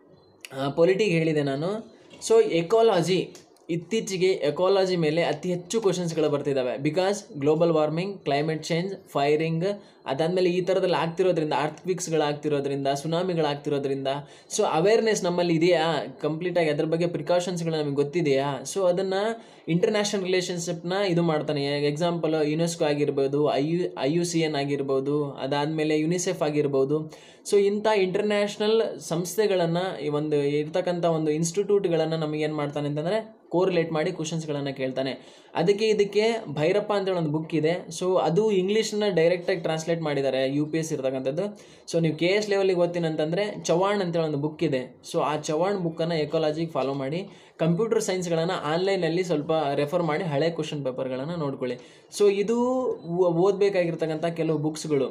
ಪೊಲಿಟಿಗೆ ಹೇಳಿದೆ ನಾನು ಸೊ ಎಕಾಲಜಿ ಇತ್ತೀಚೆಗೆ ಎಕಾಲಜಿ ಮೇಲೆ ಅತಿ ಹೆಚ್ಚು ಕ್ವಶನ್ಸ್ಗಳು ಬರ್ತಿದ್ದಾವೆ because global warming climate change firing ಅದಾದಮೇಲೆ ಈ ಥರದಲ್ಲಿ ಆಗ್ತಿರೋದ್ರಿಂದ ಆಗ್ತಿರೋದ್ರಿಂದ ಸುನಾಮಿಗಳಾಗ್ತಿರೋದ್ರಿಂದ ಸೊ ಅವೇರ್ನೆಸ್ ನಮ್ಮಲ್ಲಿ ಇದೆಯಾ ಕಂಪ್ಲೀಟಾಗಿ ಅದ್ರ ಬಗ್ಗೆ ಪ್ರಿಕಾಷನ್ಸ್ಗಳು ನಮಗೆ ಗೊತ್ತಿದೆಯಾ ಸೊ ಅದನ್ನು ಇಂಟರ್ನ್ಯಾಷನಲ್ ರಿಲೇಷನ್ಶಿಪ್ನ ಇದು ಮಾಡ್ತಾನೆ ಎಕ್ಸಾಂಪಲ್ ಯುನೆಸ್ಕೋ ಆಗಿರ್ಬೋದು I U I U C N ಆಗಿರ್ಬೋದು ಅದಾದಮೇಲೆ ಯುನಿಸೆಫ್ ಆಗಿರ್ಬೋದು ಸೊ ಇಂಥ ಇಂಟರ್ನ್ಯಾಷನಲ್ ಸಂಸ್ಥೆಗಳನ್ನು ಈ ಒಂದು ಇರ್ತಕ್ಕಂಥ ಒಂದು ಇನ್ಸ್ಟಿಟ್ಯೂಟ್ಗಳನ್ನು ನಮಗೇನು ಮಾಡ್ತಾನೆ ಅಂತಂದರೆ ಕೋರಿಲೇಟ್ ಮಾಡಿ ಕ್ವಶನ್ಸ್ಗಳನ್ನು ಕೇಳ್ತಾನೆ ಅದಕ್ಕೆ ಇದಕ್ಕೆ ಭೈರಪ್ಪ ಅಂತೇಳಿ ಒಂದು ಬುಕ್ ಇದೆ ಸೊ ಅದು ಇಂಗ್ಲೀಷ್ನ ಡೈರೆಕ್ಟಾಗಿ ಟ್ರಾನ್ಸ್ಲೇಟ್ ಮಾಡಿದ್ದಾರೆ ಯು ಪಿ ಎಸ್ ಇರ್ತಕ್ಕಂಥದ್ದು ಸೊ ನೀವು ಕೆ ಎಸ್ ಲೆವೆಲಿಗೆ ಓದ್ತೀನಿ ಅಂತಂದರೆ ಚವಾಣ್ ಅಂತೇಳಿ ಒಂದು ಬುಕ್ ಇದೆ ಸೊ ಆ ಚವಾಣ್ ಬುಕ್ಕನ್ನು ಎಕಾಲಜಿಗೆ ಫಾಲೋ ಮಾಡಿ ಕಂಪ್ಯೂಟರ್ ಸೈನ್ಸ್ಗಳನ್ನು ಆನ್ಲೈನಲ್ಲಿ ಸ್ವಲ್ಪ ರೆಫರ್ ಮಾಡಿ ಹಳೆ ಕ್ವಶನ್ ಪೇಪರ್ಗಳನ್ನು ನೋಡ್ಕೊಳ್ಳಿ ಸೊ ಇದು ಓ- ಓದಬೇಕಾಗಿರ್ತಕ್ಕಂಥ ಕೆಲವು ಬುಕ್ಸ್ಗಳು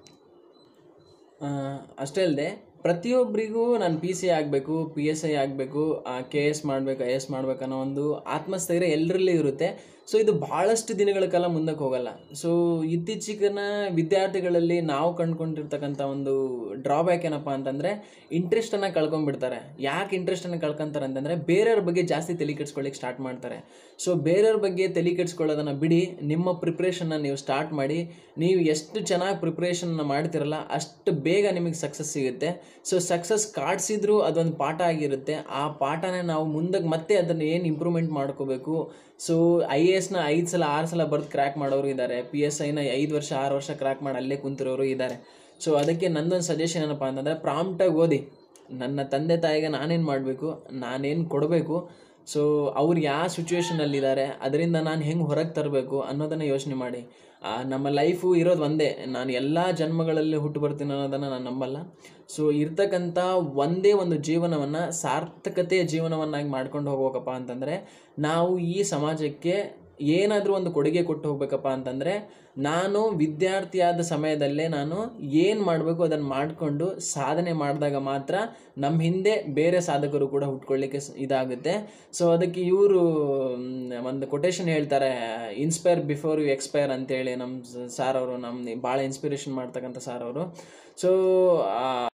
ಆ, ಅಷ್ಟೇ ಅಲ್ಲದೆ ಪ್ರತಿಯೊಬ್ಬರಿಗೂ ನಾನು ಪಿ ಸಿ ಆಗಬೇಕು ಪಿ ಎಸ್ ಐ ಆಗಬೇಕು ಕೆ ಎಸ್ ಮಾಡಬೇಕು ಐ ಎಸ್ ಮಾಡಬೇಕು ಅನ್ನೋ ಒಂದು ಆತ್ಮಸ್ಥೈರ್ಯ ಎಲ್ಲರಲ್ಲೂ ಇರುತ್ತೆ ಸೊ ಇದು ಭಾಳಷ್ಟು ದಿನಗಳ ಕಾಲ ಮುಂದಕ್ಕೆ ಹೋಗಲ್ಲ ಸೊ ಇತ್ತೀಚಿನ ವಿದ್ಯಾರ್ಥಿಗಳಲ್ಲಿ ನಾವು ಕಂಡುಕೊಂಡಿರ್ತಕ್ಕಂಥ ಒಂದು ಡ್ರಾಬ್ಯಾಕ್ ಏನಪ್ಪ ಅಂತಂದರೆ ಇಂಟ್ರೆಸ್ಟನ್ನು ಕಳ್ಕೊಂಡ್ಬಿಡ್ತಾರೆ ಯಾಕೆ ಇಂಟ್ರೆಸ್ಟನ್ನು ಕಳ್ಕೊಂತಾರೆ ಅಂತಂದರೆ ಬೇರೆಯವ್ರ ಬಗ್ಗೆ ಜಾಸ್ತಿ ತಲೆ ಕೆಡ್ಸ್ಕೊಳ್ಳಿಕ್ಕೆ ಸ್ಟಾರ್ಟ್ ಮಾಡ್ತಾರೆ ಸೊ ಬೇರೆಯವ್ರ ಬಗ್ಗೆ ತಲೆ ಕೆಡ್ಸ್ಕೊಳ್ಳೋದನ್ನು ಬಿಡಿ ನಿಮ್ಮ ಪ್ರಿಪ್ರೇಷನ್ನ ನೀವು ಸ್ಟಾರ್ಟ್ ಮಾಡಿ ನೀವು ಎಷ್ಟು ಚೆನ್ನಾಗಿ ಪ್ರಿಪ್ರೇಷನ್ನ ಮಾಡ್ತಿರಲ್ಲ ಅಷ್ಟು ಬೇಗ ನಿಮಗೆ ಸಕ್ಸಸ್ ಸಿಗುತ್ತೆ ಸೊ ಸಕ್ಸಸ್ ಕಾಡ್ಸಿದ್ರು ಅದೊಂದು ಪಾಠ ಆಗಿರುತ್ತೆ ಆ ಪಾಠನ ನಾವು ಮುಂದಕ್ಕೆ ಮತ್ತೆ ಅದನ್ನು ಏನು ಇಂಪ್ರೂವ್ಮೆಂಟ್ ಮಾಡ್ಕೋಬೇಕು ಸೊ ಐ ಎ ಎಸ್ನ ಐದು ಸಲ ಆರು ಸಲ ಬರ್ದು ಕ್ರ್ಯಾಕ್ ಮಾಡೋರು ಇದ್ದಾರೆ ಪಿ ಎಸ್ ಐನ ಐದು ವರ್ಷ ಆರು ವರ್ಷ ಕ್ರ್ಯಾಕ್ ಮಾಡಿ ಅಲ್ಲೇ ಕುಂತಿರೋರು ಇದ್ದಾರೆ ಸೊ ಅದಕ್ಕೆ ನಂದೊಂದು ಸಜೆಷನ್ ಏನಪ್ಪ ಅಂತಂದರೆ ಪ್ರಾಂಪ್ಟಾಗಿ ಓದಿ ನನ್ನ ತಂದೆ ತಾಯಿಗೆ ನಾನೇನು ಮಾಡಬೇಕು ನಾನೇನು ಕೊಡಬೇಕು ಸೊ ಅವ್ರು ಯಾವ ಸಿಚುವೇಶನಲ್ಲಿದ್ದಾರೆ ಅದರಿಂದ ನಾನು ಹೆಂಗೆ ಹೊರಗೆ ತರಬೇಕು ಅನ್ನೋದನ್ನು ಯೋಚನೆ ಮಾಡಿ ಆ, ನಮ್ಮ ಲೈಫು ಇರೋದು ಒಂದೇ ನಾನು ಎಲ್ಲ ಜನ್ಮಗಳಲ್ಲಿ ಹುಟ್ಟು ಬರ್ತೀನಿ ಅನ್ನೋದನ್ನು ನಾನು ನಂಬಲ್ಲ ಸೊ ಇರ್ತಕ್ಕಂಥ ಒಂದೇ ಒಂದು ಜೀವನವನ್ನು ಸಾರ್ಥಕತೆಯ ಜೀವನವನ್ನಾಗಿ ಮಾಡ್ಕೊಂಡು ಹೋಗ್ಬೇಕಪ್ಪ ಅಂತಂದರೆ ನಾವು ಈ ಸಮಾಜಕ್ಕೆ ಏನಾದರೂ ಒಂದು ಕೊಡುಗೆ ಕೊಟ್ಟು ಹೋಗ್ಬೇಕಪ್ಪ ಅಂತಂದರೆ ನಾನು ವಿದ್ಯಾರ್ಥಿಯಾದ ಸಮಯದಲ್ಲೇ ನಾನು ಏನು ಮಾಡಬೇಕು ಅದನ್ನು ಮಾಡಿಕೊಂಡು ಸಾಧನೆ ಮಾಡಿದಾಗ ಮಾತ್ರ ನಮ್ಮ ಹಿಂದೆ ಬೇರೆ ಸಾಧಕರು ಕೂಡ ಹುಟ್ಕೊಳ್ಳಿಕ್ಕೆ ಸ್- ಇದಾಗುತ್ತೆ ಸೊ ಅದಕ್ಕೆ ಇವರು ಒಂದು ಕೊಟೇಶನ್ ಹೇಳ್ತಾರೆ ಇನ್ಸ್ಪೈರ್ ಬಿಫೋರ್ ಯು ಎಕ್ಸ್ಪೈರ್ ಅಂತೇಳಿ ನಮ್ಮ ಸಾರ್ ಅವರು ನಮ್ಮ ಭಾಳ ಇನ್ಸ್ಪಿರೇಷನ್ ಮಾಡ್ತಕ್ಕಂಥ ಸಾರ್ ಅವರು ಸೊ